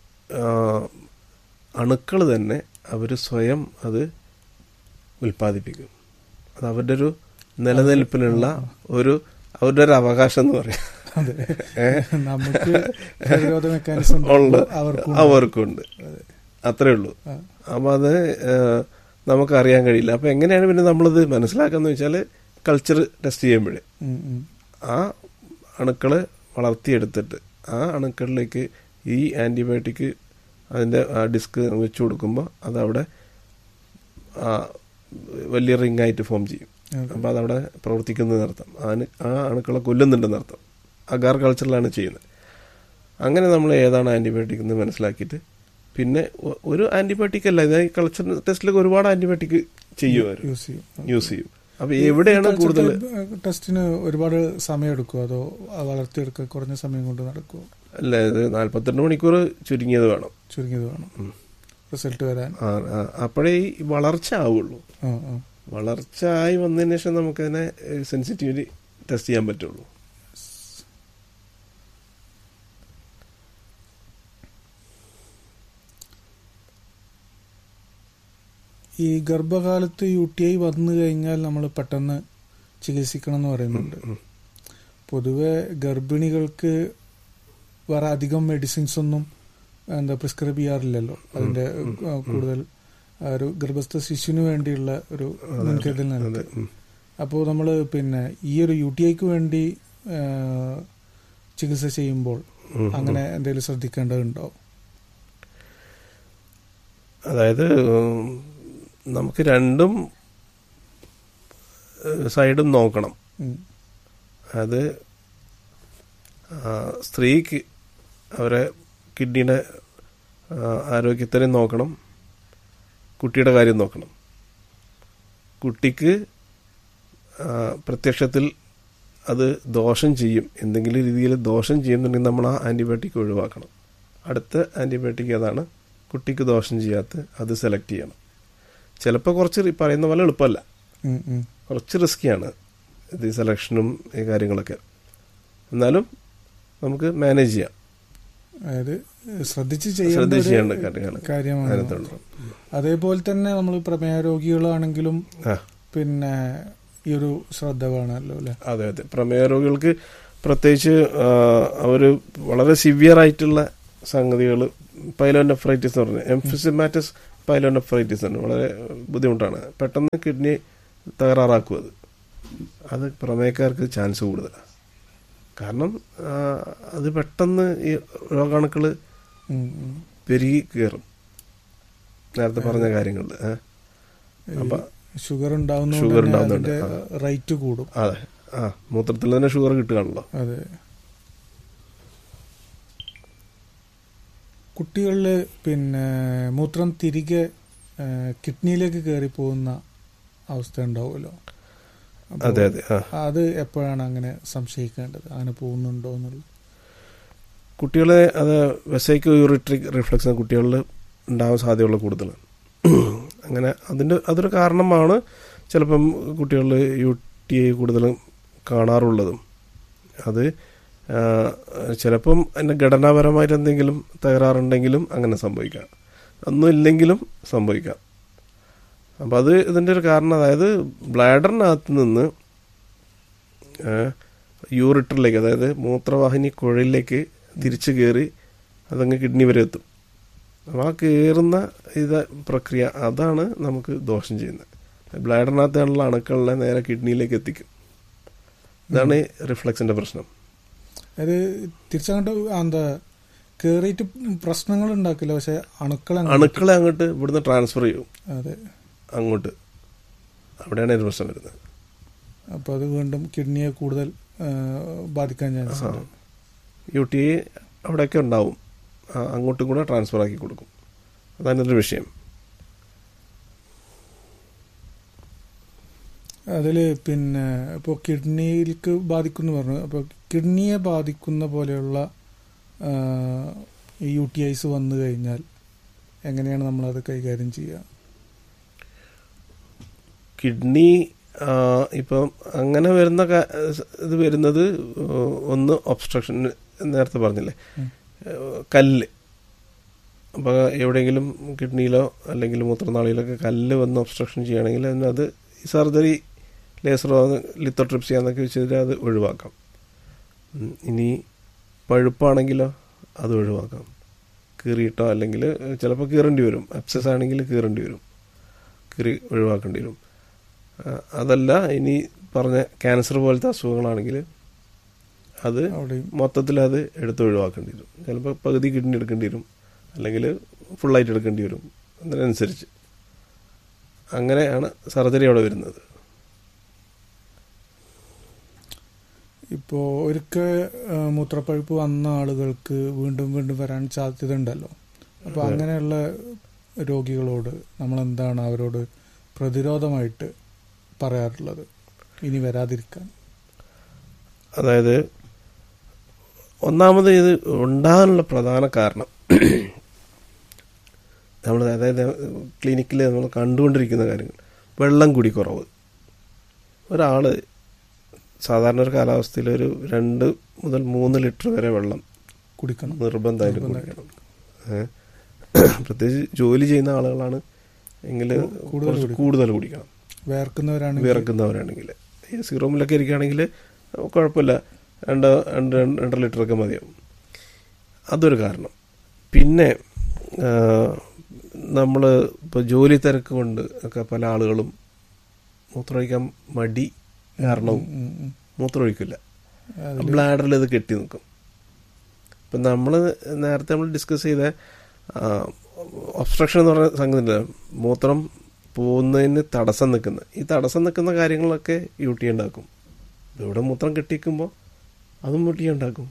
അണുക്കൾ തന്നെ അവർ സ്വയം അത് ഉൽപ്പാദിപ്പിക്കും അത് അവരുടെ ഒരു നിലനിൽപ്പിനുള്ള ഒരു അവരുടെ ഒരു അവകാശം എന്ന് പറയാം അതെ ഏ? നമുക്ക് പ്രതിരോധ മെക്കാനിസം ഉള്ള അവർക്കും അവർക്കുണ്ട് അത്രേ ഉള്ളൂ ആ. അപ്പൊ അത് ഏഹ്, നമുക്കറിയാൻ കഴിയില്ല അപ്പൊ എങ്ങനെയാണ് പിന്നെ നമ്മളിത് മനസ്സിലാക്കാന്ന് വെച്ചാൽ കൾച്ചർ ടെസ്റ്റ് ചെയ്യുമ്പോഴേ ഉം, ഉം. ആ അണുക്കളെ വളർത്തിയെടുത്തിട്ട് ആ അണുക്കളിലേക്ക് ഈ ആന്റിബയോട്ടിക് അതിന്റെ ആ ഡിസ്ക് വെച്ച് കൊടുക്കുമ്പോൾ അതവിടെ ആ വലിയ റിംഗ് ആയിട്ട് ഫോം ചെയ്യും അതെ. അപ്പോൾ അതവിടെ പ്രവർത്തിക്കുന്നതിനർത്ഥം അതിന് ആ അണുക്കളെ കൊല്ലുന്നുണ്ടെന്നർത്ഥം അഗാർ കൾച്ചറിലാണ് ചെയ്യുന്നത് അങ്ങനെ നമ്മൾ ഏതാണ് ആന്റിബയോട്ടിക് എന്ന് മനസ്സിലാക്കിയിട്ട് പിന്നെ ഒ- ഒരു ആന്റിബയോട്ടിക് അല്ല ഇത് ഈ കൾച്ചർ ടെസ്റ്റിലൊക്കെ ഒരുപാട് ആന്റിബയോട്ടിക് ചെയ്യുമാർ യൂസ് ചെയ്യും യൂസ് ചെയ്യും അപ്പൊ എവിടെയാണ് ഈ കൂടുതൽ കൾച്ചർ ടെസ്റ്റിന് ഒരുപാട് സമയം എടുക്കുമോ അതോ വളർത്തിയെടുക്കുക കുറഞ്ഞ സമയം കൊണ്ട് നടക്കുമോ അല്ല ഇത് നാല്പത്തിരണ്ട് മണിക്കൂർ ചുരുങ്ങിയത് വേണം ചുരുങ്ങിയത് വേണം ഉം. റിസൾട്ട് വരാൻ ആ, ആ, അപ്പോഴേ ഈ വളർച്ച ആവുള്ളൂ ആ ആ വളർച്ച ആയി വന്നതിന് ശേഷം നമുക്കതിനെ സെൻസിറ്റിവിറ്റി ടെസ്റ്റ് ചെയ്യാൻ പറ്റുള്ളൂ ഈ ഗർഭകാലത്ത് യു ടി ഐ വന്നു കഴിഞ്ഞാൽ നമ്മൾ പെട്ടെന്ന് ചികിത്സിക്കണം എന്ന് പറയുന്നുണ്ട് പൊതുവെ ഗർഭിണികൾക്ക് വേറെ അധികം മെഡിസിൻസ് ഒന്നും എന്താ പ്രിസ്ക്രൈബ് ചെയ്യാറില്ലല്ലോ അതിന്റെ ആ, കൂടുതൽ ആ, ഒരു ഗർഭസ്ഥ ശിശുവിന് വേണ്ടിയുള്ള ഒരു മുൻകരുതൽ അതെ നിലക്ക് ഉം. അപ്പോൾ നമ്മൾ പിന്നെ ഈ ഒരു യു ടി ഐക്ക് വേണ്ടി ആ, ചികിത്സ ചെയ്യുമ്പോൾ ഉം. അങ്ങനെ എന്തെങ്കിലും ശ്രദ്ധിക്കേണ്ടതുണ്ടോ അതായത് ഉം, നമുക്ക് രണ്ടും ഏഹ്, സൈഡും നോക്കണം ഉം. അത് ആ, സ്ത്രീക്ക് അവരെ കിഡ്നിയുടെ ആ, ആരോഗ്യത്തിനെയും നോക്കണം കുട്ടിയുടെ കാര്യം നോക്കണം കുട്ടിക്ക് ആ, പ്രത്യക്ഷത്തിൽ അത് ദോഷം ചെയ്യും എന്തെങ്കിലും രീതിയിൽ ദോഷം ചെയ്യുന്നുണ്ടെങ്കിൽ നമ്മൾ ആ ആൻറ്റിബയോട്ടിക് ഒഴിവാക്കണം അടുത്ത ആൻറ്റിബയോട്ടിക് ഏതാണ് കുട്ടിക്ക് ദോഷം ചെയ്യാത്ത അത് സെലക്ട് ചെയ്യണം ചിലപ്പോൾ കുറച്ച് ഈ പറയുന്ന പോലെ എളുപ്പമല്ല ഉം, ഉം. കുറച്ച് റിസ്ക്കിയാണ് ഇത് ഈ സെലക്ഷനും ഈ കാര്യങ്ങളൊക്കെ എന്നാലും നമുക്ക് മാനേജ് ചെയ്യാം അതായത് ശ്രദ്ധിച്ച് ശ്രദ്ധിച്ച് ചെയ്യേണ്ട ചെയ്യേണ്ട ഒരു കാര്യമാണ് കാര്യമാണ് അതിനകത്തുള്ളത് അതേപോലെ തന്നെ നമ്മൾ പ്രമേഹ രോഗികളാണെങ്കിലും ആ പിന്നെ ഈ ഒരു ശ്രദ്ധ വേണമല്ലോ അല്ലെ അതെ അതെ പ്രമേഹ രോഗികൾക്ക് പ്രത്യേകിച്ച് അവർ വളരെ സിവിയർ ആയിട്ടുള്ള സംഗതികൾ പൈലോനെഫ്രൈറ്റിസ് എന്ന് പറഞ്ഞാൽ എംഫിസിമാറ്റസ് പൈലോനെഫ്രൈറ്റിസ് ആണ് വളരെ ബുദ്ധിമുട്ടാണ് പെട്ടെന്ന് കിഡ്നി തകരാറാക്കും അത് അത് പ്രമേയക്കാർക്ക് ചാൻസ് കൂടുതലാണ് കാരണം ആ, അത് പെട്ടെന്ന് ഈ രോഗാണുക്കൾ പെരുകി കയറും നേരത്തെ പറഞ്ഞ കാര്യങ്ങളിൽ അപ്പൊ ഷുഗർ ഷുഗർ ഉണ്ടാവുന്ന ഉണ്ടാവുന്നുണ്ട്. അതിന്റെ റേറ്റ് കൂടും അതെ ആ മൂത്രത്തിൽ തന്നെ ഷുഗർ കിട്ടുകയാണല്ലോ അതെ കുട്ടികളിൽ പിന്നെ മൂത്രം തിരികെ ആ, കിഡ്നിയിലേക്ക് കയറി പോകുന്ന അവസ്ഥ ഉണ്ടാവുമല്ലോ അപ്പോ അതെ അതെ ആ അത് എപ്പോഴാണ് അങ്ങനെ സംശയിക്കേണ്ടത് അങ്ങനെ പോകുന്നുണ്ടോ എന്നുള്ളത് കുട്ടികളെ അത് വെസൈക്കോ യൂറിട്രിക് റിഫ്ലക്സ് കുട്ടികളിൽ ഉണ്ടാവാൻ സാധ്യതയുള്ള കൂടുതലാണ് അങ്ങനെ അതിൻ്റെ അതൊരു കാരണമാണ് ചിലപ്പം കുട്ടികളിൽ യു ടി ഐ കൂടുതലും കാണാറുള്ളതും അത് ആ, ചിലപ്പം അതിൻ്റെ ഘടനാപരമായിട്ട് എന്തെങ്കിലും തകരാറുണ്ടെങ്കിലും അങ്ങനെ സംഭവിക്കാം ഒന്നും ഇല്ലെങ്കിലും സംഭവിക്കാം അപ്പം അത് ഇതിൻ്റെ ഒരു കാരണം അതായത് ബ്ലാഡറിനകത്ത് നിന്ന് യൂറിറ്ററിലേക്ക് അതായത് മൂത്രവാഹിനി കുഴലിലേക്ക് തിരിച്ചു കയറി അതങ്ങ് കിഡ്നി വരെ എത്തും അപ്പോൾ ആ കയറുന്ന ഇത് പ്രക്രിയ അതാണ് നമുക്ക് ദോഷം ചെയ്യുന്നത് ബ്ലാഡറിനകത്തുള്ള അണുക്കളെ നേരെ കിഡ്നിയിലേക്ക് എത്തിക്കും ഇതാണ് ഈ റിഫ്ലക്സിന്റെ പ്രശ്നം അത് തിരിച്ചങ്ങോട്ട് എന്താ കേറിയിട്ട് പ്രശ്നങ്ങൾ ഉണ്ടാക്കില്ല പക്ഷെ അണുക്കൾ അങ്ങ് അണുക്കളെ അങ്ങോട്ട് ഇവിടുന്ന് ട്രാൻസ്ഫർ ചെയ്യും അതെ അങ്ങോട്ട് അവിടെയാണ് ഒരു പ്രശ്നം വരുന്നത് അപ്പൊ അത് വീണ്ടും കിഡ്നിയെ കൂടുതൽ ആ, ബാധിക്കാൻ ചാൻസ് ഉണ്ട് യു ടി ഐ അവിടെയൊക്കെ ഉണ്ടാവും ആ, അങ്ങോട്ടും കൂടെ ട്രാൻസ്ഫർ ആക്കി കൊടുക്കും അതാണ് ഒരു വിഷയം അതില് പിന്നെ ഇപ്പോൾ കിഡ്നിയിലേക്ക് ബാധിക്കുന്നു പറഞ്ഞു അപ്പോൾ കിഡ്നിയെ ബാധിക്കുന്ന പോലെയുള്ള യു ടി ഐസ് വന്നു കഴിഞ്ഞാൽ എങ്ങനെയാണ് നമ്മളത് കൈകാര്യം ചെയ്യുക കിഡ്നി ആ, ഇപ്പം അങ്ങനെ വരുന്ന ക- ഇത് വരുന്നത് ഒന്ന് ഒബ്സ്ട്രക്ഷൻ നേരത്തെ പറഞ്ഞില്ലേ ഉം. കല്ല് അപ്പോൾ എവിടെയെങ്കിലും കിഡ്നിയിലോ അല്ലെങ്കിൽ മൂത്രനാളിയിലൊക്കെ കല്ല് വന്ന് ഒബ്സ്ട്രക്ഷൻ ചെയ്യുകയാണെങ്കിൽ അതിനത് സർജറി ലേസറോ ലിത്തോട്രിപ്സി എന്നൊക്കെ വെച്ചിട്ട് അത് ഒഴിവാക്കാം ഉം. ഇനി പഴുപ്പാണെങ്കിലോ അത് ഒഴിവാക്കാം കീറിയിട്ടോ അല്ലെങ്കിൽ ചിലപ്പോൾ കീറേണ്ടി വരും അപ്സസ് ആണെങ്കിൽ കീറേണ്ടി വരും കീറി ഒഴിവാക്കേണ്ടി വരും ആ, അതല്ല ഇനി പറഞ്ഞ ക്യാൻസർ പോലത്തെ അസുഖങ്ങളാണെങ്കിൽ അത് അവിടെയും മൊത്തത്തിൽ അത് എടുത്ത് ഒഴിവാക്കേണ്ടി വരും ചിലപ്പോൾ പകുതി കിഡ്നി എടുക്കേണ്ടി വരും അല്ലെങ്കിൽ ഫുള്ളായിട്ട് എടുക്കേണ്ടി വരും അതിനനുസരിച്ച് അങ്ങനെയാണ് സർജറി അവിടെ വരുന്നത് ഇപ്പോൾ ഒരിക്കൽ ആ, മൂത്രപ്പഴുപ്പ് വന്ന ആളുകൾക്ക് വീണ്ടും വീണ്ടും വരാൻ സാധ്യത ഉണ്ടല്ലോ അപ്പോൾ അതെ. അങ്ങനെയുള്ള രോഗികളോട് നമ്മൾ എന്താണ് അവരോട് പ്രതിരോധമായിട്ട് പറയാറുള്ളത് ഇനി വരാതിരിക്കാൻ അതായത് ഒന്നാമത് ഇത് ഉണ്ടാകാനുള്ള പ്രധാന കാരണം നമ്മൾ അതായത് ക്ലിനിക്കിൽ നമ്മൾ കണ്ടുകൊണ്ടിരിക്കുന്ന കാര്യങ്ങൾ വെള്ളം കുടി കുറവ് ഒരാൾ സാധാരണ ഒരു കാലാവസ്ഥയിൽ ഒരു രണ്ട് മുതൽ മൂന്ന് ലിറ്റർ വരെ വെള്ളം കുടിക്കണം നിർബന്ധമായിട്ടും നിർബന്ധമായിട്ടും. കുടിക്കണം ഏ? പ്രത്യേകിച്ച് ജോലി ചെയ്യുന്ന ആളുകളാണ് എങ്കിൽ കൂടുതൽ കുറച്ച് കുടിക്കണം. കൂടുതൽ കുടിക്കണം വേർക്കുന്നവരാണെങ്കിൽ വിറക്കുന്നവരാണെങ്കിൽ ഈ സീറോമിലൊക്കെ ഇരിക്കുകയാണെങ്കിൽ കുഴപ്പമില്ല രണ്ട് രണ്ട് രണ്ട് രണ്ടര ലിറ്ററൊക്കെ മതിയാവും അതൊരു കാരണം പിന്നെ നമ്മൾ ഇപ്പോൾ ജോലി തിരക്ക് കൊണ്ട് ഒക്കെ പല ആളുകളും മൂത്രമൊഴിക്കാൻ മടി കാരണവും ഉം, ഉം, ഉം. മൂത്രമൊഴിക്കില്ല അതില് ബ്ലാഡറിൽ ഇത് കെട്ടി നിൽക്കും ഇപ്പം നമ്മൾ നേരത്തെ നമ്മൾ ഡിസ്കസ് ചെയ്ത ഒബ്സ്ട്രക്ഷൻ എന്ന് പറഞ്ഞ സംഗതി ഉണ്ടല്ലോ, മൂത്രം പോകുന്നതിന് തടസ്സം നിൽക്കുന്ന ഈ തടസ്സം നിൽക്കുന്ന കാര്യങ്ങളൊക്കെ യു ടി ഉണ്ടാക്കും ഇവിടെ മൂത്രം കെട്ടിക്കുമ്പോൾ അതും യു ടി ഉണ്ടാക്കും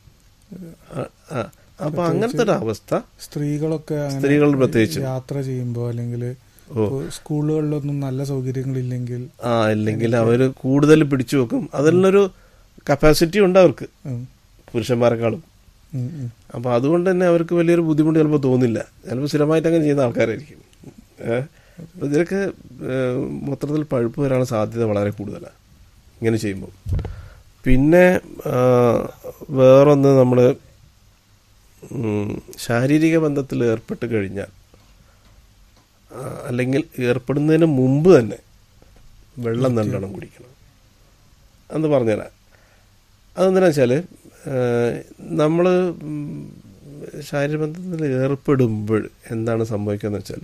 അപ്പൊ അങ്ങനത്തെ ഒരു അവസ്ഥ സ്ത്രീകളൊക്കെ അങ്ങനെ സ്ത്രീകൾ പ്രത്യേകിച്ച്. യാത്ര ചെയ്യുമ്പോൾ അല്ലെങ്കിൽ ഓ സ്കൂളുകളിലൊന്നും നല്ല സൗകര്യങ്ങളില്ലെങ്കിൽ ആ അല്ലെങ്കിൽ അവര് കൂടുതൽ പിടിച്ചു വെക്കും അതിനുള്ളൊരു കപ്പാസിറ്റി ഉണ്ട് അവർക്ക് ഉം, പുരുഷന്മാരെക്കാളും ഉം, ഉം. അപ്പൊ അതുകൊണ്ട് തന്നെ അവർക്ക് വലിയൊരു ബുദ്ധിമുട്ട് ചിലപ്പോൾ തോന്നില്ല ചിലപ്പോൾ സ്ഥിരമായിട്ട് അങ്ങനെ ചെയ്യുന്ന ആൾക്കാരായിരിക്കും ഏഹ് അപ്പൊ ഇതിലൊക്കെ ഏഹ്, മൊത്തത്തിൽ പഴുപ്പ് വരാനുള്ള സാധ്യത വളരെ കൂടുതലാണ് ഇങ്ങനെ ചെയ്യുമ്പോൾ പിന്നെ ആ, വേറൊന്ന് നമ്മൾ ശാരീരിക ബന്ധത്തിൽ ഏർപ്പെട്ട് കഴിഞ്ഞാൽ ആ, അല്ലെങ്കിൽ ഏർപ്പെടുന്നതിന് മുമ്പ് തന്നെ വെള്ളം നല്ലോണം കുടിക്കണം എന്ന് പറഞ്ഞുതരാം അതെന്തിനാ വെച്ചാൽ നമ്മൾ ശാരീരിക ബന്ധത്തിൽ ഏർപ്പെടുമ്പോൾ എന്താണ് സംഭവിക്കുക വെച്ചാൽ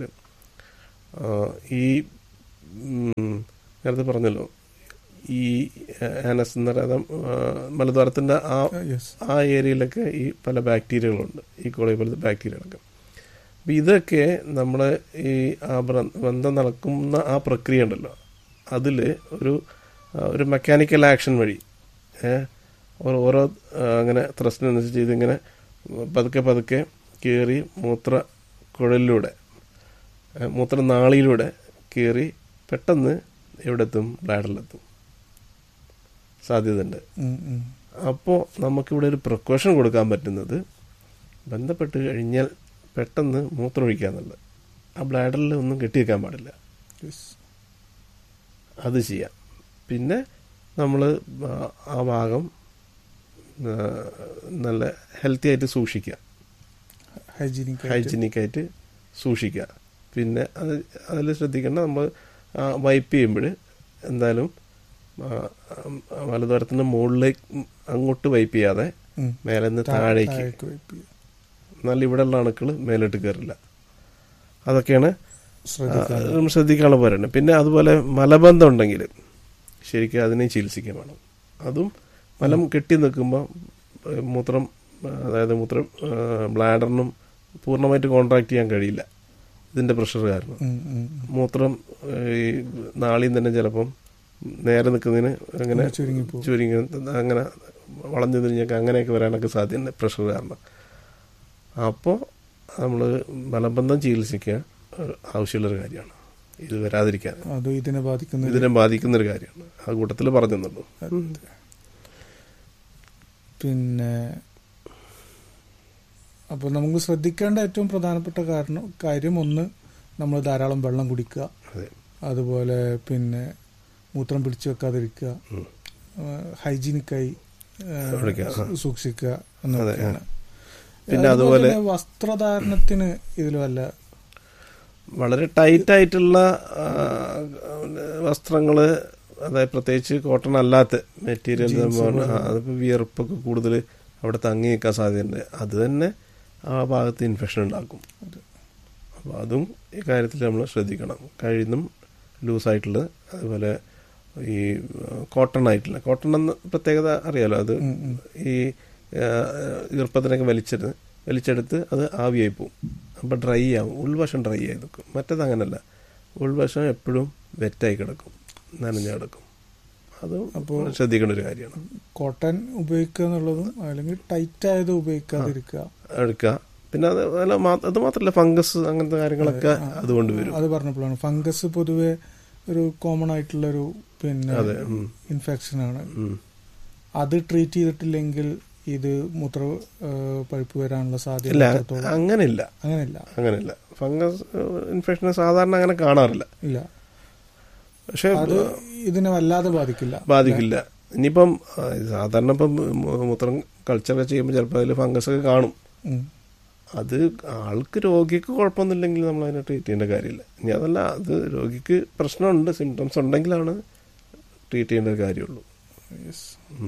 ഈ ഉം, നേരത്തെ പറഞ്ഞല്ലോ ഈ ആനസ് എന്ന് പറയുന്ന മലദ്വാരത്തിൻ്റെ ആ യെസ് ആ ഏരിയയിലൊക്കെ ഈ പല ബാക്ടീരിയകളുണ്ട് ഈ കോളി പോലത്തെ ബാക്ടീരിയകളൊക്കെ അപ്പം ഇതൊക്കെ നമ്മുടെ ഈ ആ ബ്ര- ബന്ധം നടക്കുന്ന ആ പ്രക്രിയ ഉണ്ടല്ലോ അതിൽ ഒരു ആ, ഒരു മെക്കാനിക്കൽ ആക്ഷൻ വഴി ഏ, ഓരോ ഓരോ ആ, അങ്ങനെ ത്രസ്റ്റിനനുസരിച്ച് ഇതിങ്ങനെ പതുക്കെ പതുക്കെ കയറി മൂത്ര കുഴലിലൂടെ ഏഹ്, മൂത്രനാളിയിലൂടെ കയറി പെട്ടെന്ന് എവിടെത്തും ബ്ലാഡറിലെത്തും സാധ്യതയുണ്ട് ഉം, ഉം. അപ്പോൾ നമുക്കിവിടെ ഒരു പ്രിക്കോഷൻ കൊടുക്കാൻ പറ്റുന്നത് ബന്ധപ്പെട്ട് കഴിഞ്ഞാൽ പെട്ടെന്ന് മൂത്രമൊഴിക്കുക എന്നുള്ളത് ആ ബ്ലാഡറിൽ ഒന്നും കെട്ടിവെക്കാൻ പാടില്ല Yes. അത് ചെയ്യാം പിന്നെ നമ്മൾ ആ ഭാഗം ആ, നല്ല ഹെൽത്തി ആയിട്ട് സൂക്ഷിക്കുക Hygienic ആയിട്ട്. ഹൈജീനിക് ആയിട്ട് സൂക്ഷിക്കുക പിന്നെ അത് അതിൽ ശ്രദ്ധിക്കേണ്ട നമ്മൾ വൈപ്പ് ചെയ്യുമ്പോൾ എന്തായാലും ആ, ആ, വലതുവരത്തിൻ്റെ മുകളിലേക്ക് അങ്ങോട്ട് വൈപ്പ് ചെയ്യാതെ ഉം. മേലെ നിന്ന് താ- താഴേക്ക് താഴേക്ക് wipe ചെയ്യുക. എന്നാൽ ഇവിടെയുള്ള അണുക്കൾ മേലോട്ട് കയറില്ല അതൊക്കെയാണ് ശ്രദ്ധിക്കാൻ ആ, നമ്മൾ ശ്രദ്ധിക്കാനുള്ള പറയുന്നത് പിന്നെ അതുപോലെ മലബന്ധം ഉണ്ടെങ്കിൽ ശരിക്കും അതിനെ ചികിത്സിക്കാൻ വേണം അതും മലം കെട്ടി നിൽക്കുമ്പോൾ ഏഹ്, മൂത്രം ആ, അതായത് മൂത്രം ബ്ലാഡറിനും പൂർണ്ണമായിട്ട് കോൺട്രാക്ട് ചെയ്യാൻ കഴിയില്ല ഇതിൻ്റെ പ്രഷർ കാരണം ഉം, ഉം, ഉം. മൂത്രം ഏഹ്, ഈ നാളിയും തന്നെ ചിലപ്പം നേരെ നിൽക്കുന്നതിന് അങ്ങനെ ഒന്ന് ചുരുങ്ങിപ്പോവും. ചുരുങ്ങി അങ്ങനെ വളഞ്ഞു തിരിഞ്ഞൊക്കെ അങ്ങനെയൊക്കെ വരാനൊക്കെ സാധ്യത പ്രഷർ കാരണം അപ്പോൾ നമ്മൾ മലബന്ധം ചികിത്സിക്കുക ഒരു ആവശ്യമുള്ളൊരു കാര്യമാണ് ഇത് വരാതിരിക്കാൻ അതും ഇതിനെ ബാധിക്കുന്ന ഇതിനെ ബാധിക്കുന്ന ഒരു കാര്യമാണ് ആ കൂട്ടത്തിൽ പറഞ്ഞെന്നുള്ളൂ പിന്നെ അപ്പോൾ നമുക്ക് ശ്രദ്ധിക്കേണ്ട ഏറ്റവും പ്രധാനപ്പെട്ട കാരണം കാര്യം ഒന്ന് നമ്മൾ ധാരാളം വെള്ളം കുടിക്കുക അതെ അതുപോലെ പിന്നെ മൂത്രം പിടിച്ചു വെക്കാതിരിക്കുക ഉം. ഹൈജീനിക്കായി കുടിക്കുക, ആ. സൂക്ഷിക്കുക എന്നൊക്കെയാണ് പിന്നെ അതുപോലെ വസ്ത്രധാരണത്തിന് ഇതിൽ വല്ല വളരെ ടൈറ്റ് ആയിട്ടുള്ള വസ്ത്രങ്ങൾ അതായത് പ്രത്യേകിച്ച് കോട്ടൺ അല്ലാത്ത മെറ്റീരിയൽ അതിപ്പോൾ വിയർപ്പൊക്കെ കൂടുതൽ അവിടെ തങ്ങി നിൽക്കാൻ സാധ്യതയുണ്ട് അത് തന്നെ ആ ഭാഗത്ത് ഇൻഫെക്ഷൻ ഉണ്ടാക്കും അപ്പോൾ അതും ഈ കാര്യത്തിൽ നമ്മൾ ശ്രദ്ധിക്കണം കഴിയുന്നും ലൂസായിട്ടുള്ളത് അതുപോലെ ഈ കോട്ടൺ ആയിട്ടുള്ള കോട്ടൺ എന്ന പ്രത്യേകത അറിയാലോ അത് ഉം, ഉം. ഈ ആ, ഈർപ്പത്തിനൊക്കെ വലിച്ചെടുത്ത് വലിച്ചെടുത്ത് അത് ആവിയായി പോവും അപ്പോൾ ഡ്രൈ ആവും ഉൾവശം ഡ്രൈ ആയി നിൽക്കും മറ്റേത് അങ്ങനല്ല ഉൾവശം എപ്പോഴും വെറ്റായി കിടക്കും നനഞ്ഞു കിടക്കും അതും അപ്പോൾ ശ്രദ്ധിക്കേണ്ട ഒരു കാര്യമാണ് കോട്ടൺ ഉപയോഗിക്കുക എന്നുള്ളതും അല്ലെങ്കിൽ ടൈറ്റ് ആയത് ഉപയോഗിക്കാതിരിക്കുക എടുക്കുക പിന്നെ അത് അല്ല മാ- അത് മാത്രമല്ല ഫംഗസ് അങ്ങനത്തെ കാര്യങ്ങളൊക്കെ അതുകൊണ്ട് വരും അത് പറഞ്ഞപ്പോഴാണ് ഫംഗസ് പൊതുവെ ഒരു കോമൺ ആയിട്ടുള്ള ഒരു പിന്നെ അതെ, ഉം. ഇൻഫെക്ഷൻ ആണ് ഉം. അത് ട്രീറ്റ് ചെയ്തിട്ടില്ലെങ്കിൽ ഇത് മൂത്ര ആ, പഴുപ്പ് വരാനുള്ള സാധ്യത ഇല്ല എത്രത്തോളം? അങ്ങനെയില്ല അങ്ങനെയില്ല അങ്ങനെയില്ല ഫംഗസ് ഇൻഫെക്ഷൻ സാധാരണ അങ്ങനെ കാണാറില്ല ഇല്ല പക്ഷെ അത് ഇതിനെ വല്ലാതെ ബാധിക്കില്ല ബാധിക്കില്ല ഇനിയിപ്പം ആ, സാധാരണ ഇപ്പം മു- മൂത്രം കൾച്ചറൊക്കെ ചെയ്യുമ്പോൾ ചിലപ്പോൾ അതിൽ ഫംഗസ് ഒക്കെ കാണും ഉം. അത് ആൾക്ക് രോഗിക്ക് കുഴപ്പമൊന്നുമില്ലെങ്കിൽ നമ്മൾ അതിനെ ട്രീറ്റ് ചെയ്യേണ്ട കാര്യമില്ല ഇനി അതല്ല അത് രോഗിക്ക് പ്രശ്നമുണ്ട് സിംറ്റംസ് ഉണ്ടെങ്കിലാണ് ട്രീറ്റ് ചെയ്യേണ്ട ഒരു കാര്യമുള്ളൂ Yes. ഉം.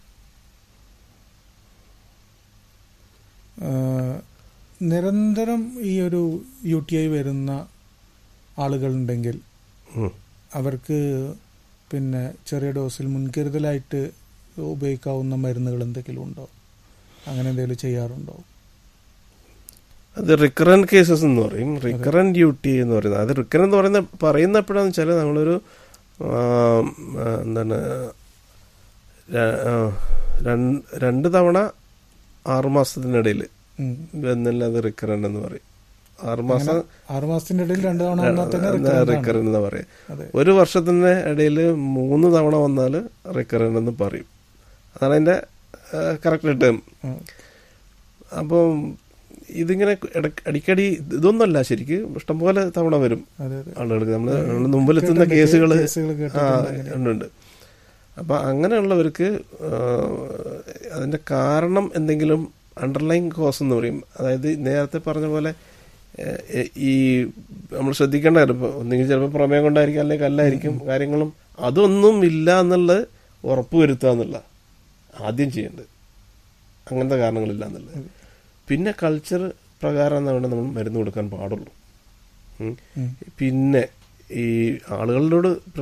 ആ, നിരന്തരം ഈ ഒരു യു ടി ഐ വരുന്ന ആളുകളുണ്ടെങ്കിൽ ഉം. അവർക്ക് പിന്നെ ചെറിയ ഡോസിൽ മുൻകരുതലായിട്ട് ഉപയോഗിക്കാവുന്ന മരുന്നുകൾ എന്തെങ്കിലും ഉണ്ടോ അങ്ങനെ എന്തെങ്കിലും ചെയ്യാറുണ്ടോ അത് റിക്കറന്റ് കേസസ് എന്ന് പറയും റിക്കറന്റ് ഡ്യൂട്ടി എന്ന് പറയുന്നത് അത് റിക്കറന്റ് എന്ന് പറയുന്ന പറയുന്ന എപ്പോഴാന്ന് വെച്ചാൽ നമ്മളൊരു ആ, ആ, എന്താണ് ര- ആ, രണ്ട് രണ്ട് തവണ ആറുമാസത്തിനിടയിൽ ഉം. എന്നല്ല അത് റിക്കറന്റ് എന്ന് പറയും ആറുമാസം അങ്ങനെ ആറുമാസത്തിന്റെ ഇടയിൽ രണ്ട് തവണ വന്നാൽ തന്നെ recurrent ആണ്. റിക്കറന്റ് എന്ന് പറയും അതെ ഒരു വർഷത്തിന്റെ ഇടയിൽ മൂന്ന് തവണ വന്നാൽ റിക്കറന്റ് എന്ന് പറയും അതാണ് അതിന്റെ കറക്റ്റ് ടേം ഉം. അപ്പോൾ ഇതിങ്ങനെ ഇടയ്ക്ക് അടിക്കടി ഇതൊന്നുമല്ല ശരിക്ക് ഇഷ്ടംപോലെ തവണ വരും അതെ അതെ ആളുകൾക്ക് നമ്മൾ നമ്മൾ മുമ്പിലെത്തുന്ന കേട്ടിട്ടുണ്ട്, കേസുകൾ കേസുകൾ ആ കേട്ടിട്ടുണ്ട് അങ്ങനെ. ഉണ്ട് ഉണ്ട് അപ്പൊ അങ്ങനെയുള്ളവർക്ക് ആ, അതിന്റെ കാരണം എന്തെങ്കിലും അണ്ടർലൈൻ കോസ് എന്ന് പറയും അതായത് നേരത്തെ പറഞ്ഞ പോലെ ഏ, ഈ നമ്മൾ ശ്രദ്ധിക്കേണ്ട കാര്യം ഇപ്പൊ ഒന്നെങ്കിൽ ചിലപ്പോൾ പ്രമേയം കൊണ്ടായിരിക്കും അല്ലെങ്കിൽ കല്ലായിരിക്കും കാര്യങ്ങളും അതൊന്നും ഇല്ല എന്നുള്ളത് ഉറപ്പുവരുത്തുക എന്നുള്ള ആദ്യം ചെയ്യേണ്ടത് അങ്ങനത്തെ കാരണങ്ങളില്ല എന്നുള്ളത് പിന്നെ കൾച്ചർ പ്രകാരം എന്നാണ് നമ്മൾ മരുന്ന് കൊടുക്കാൻ പാടുള്ളൂ ഉം. ഉം. പിന്നെ ഈ ആളുകളോട്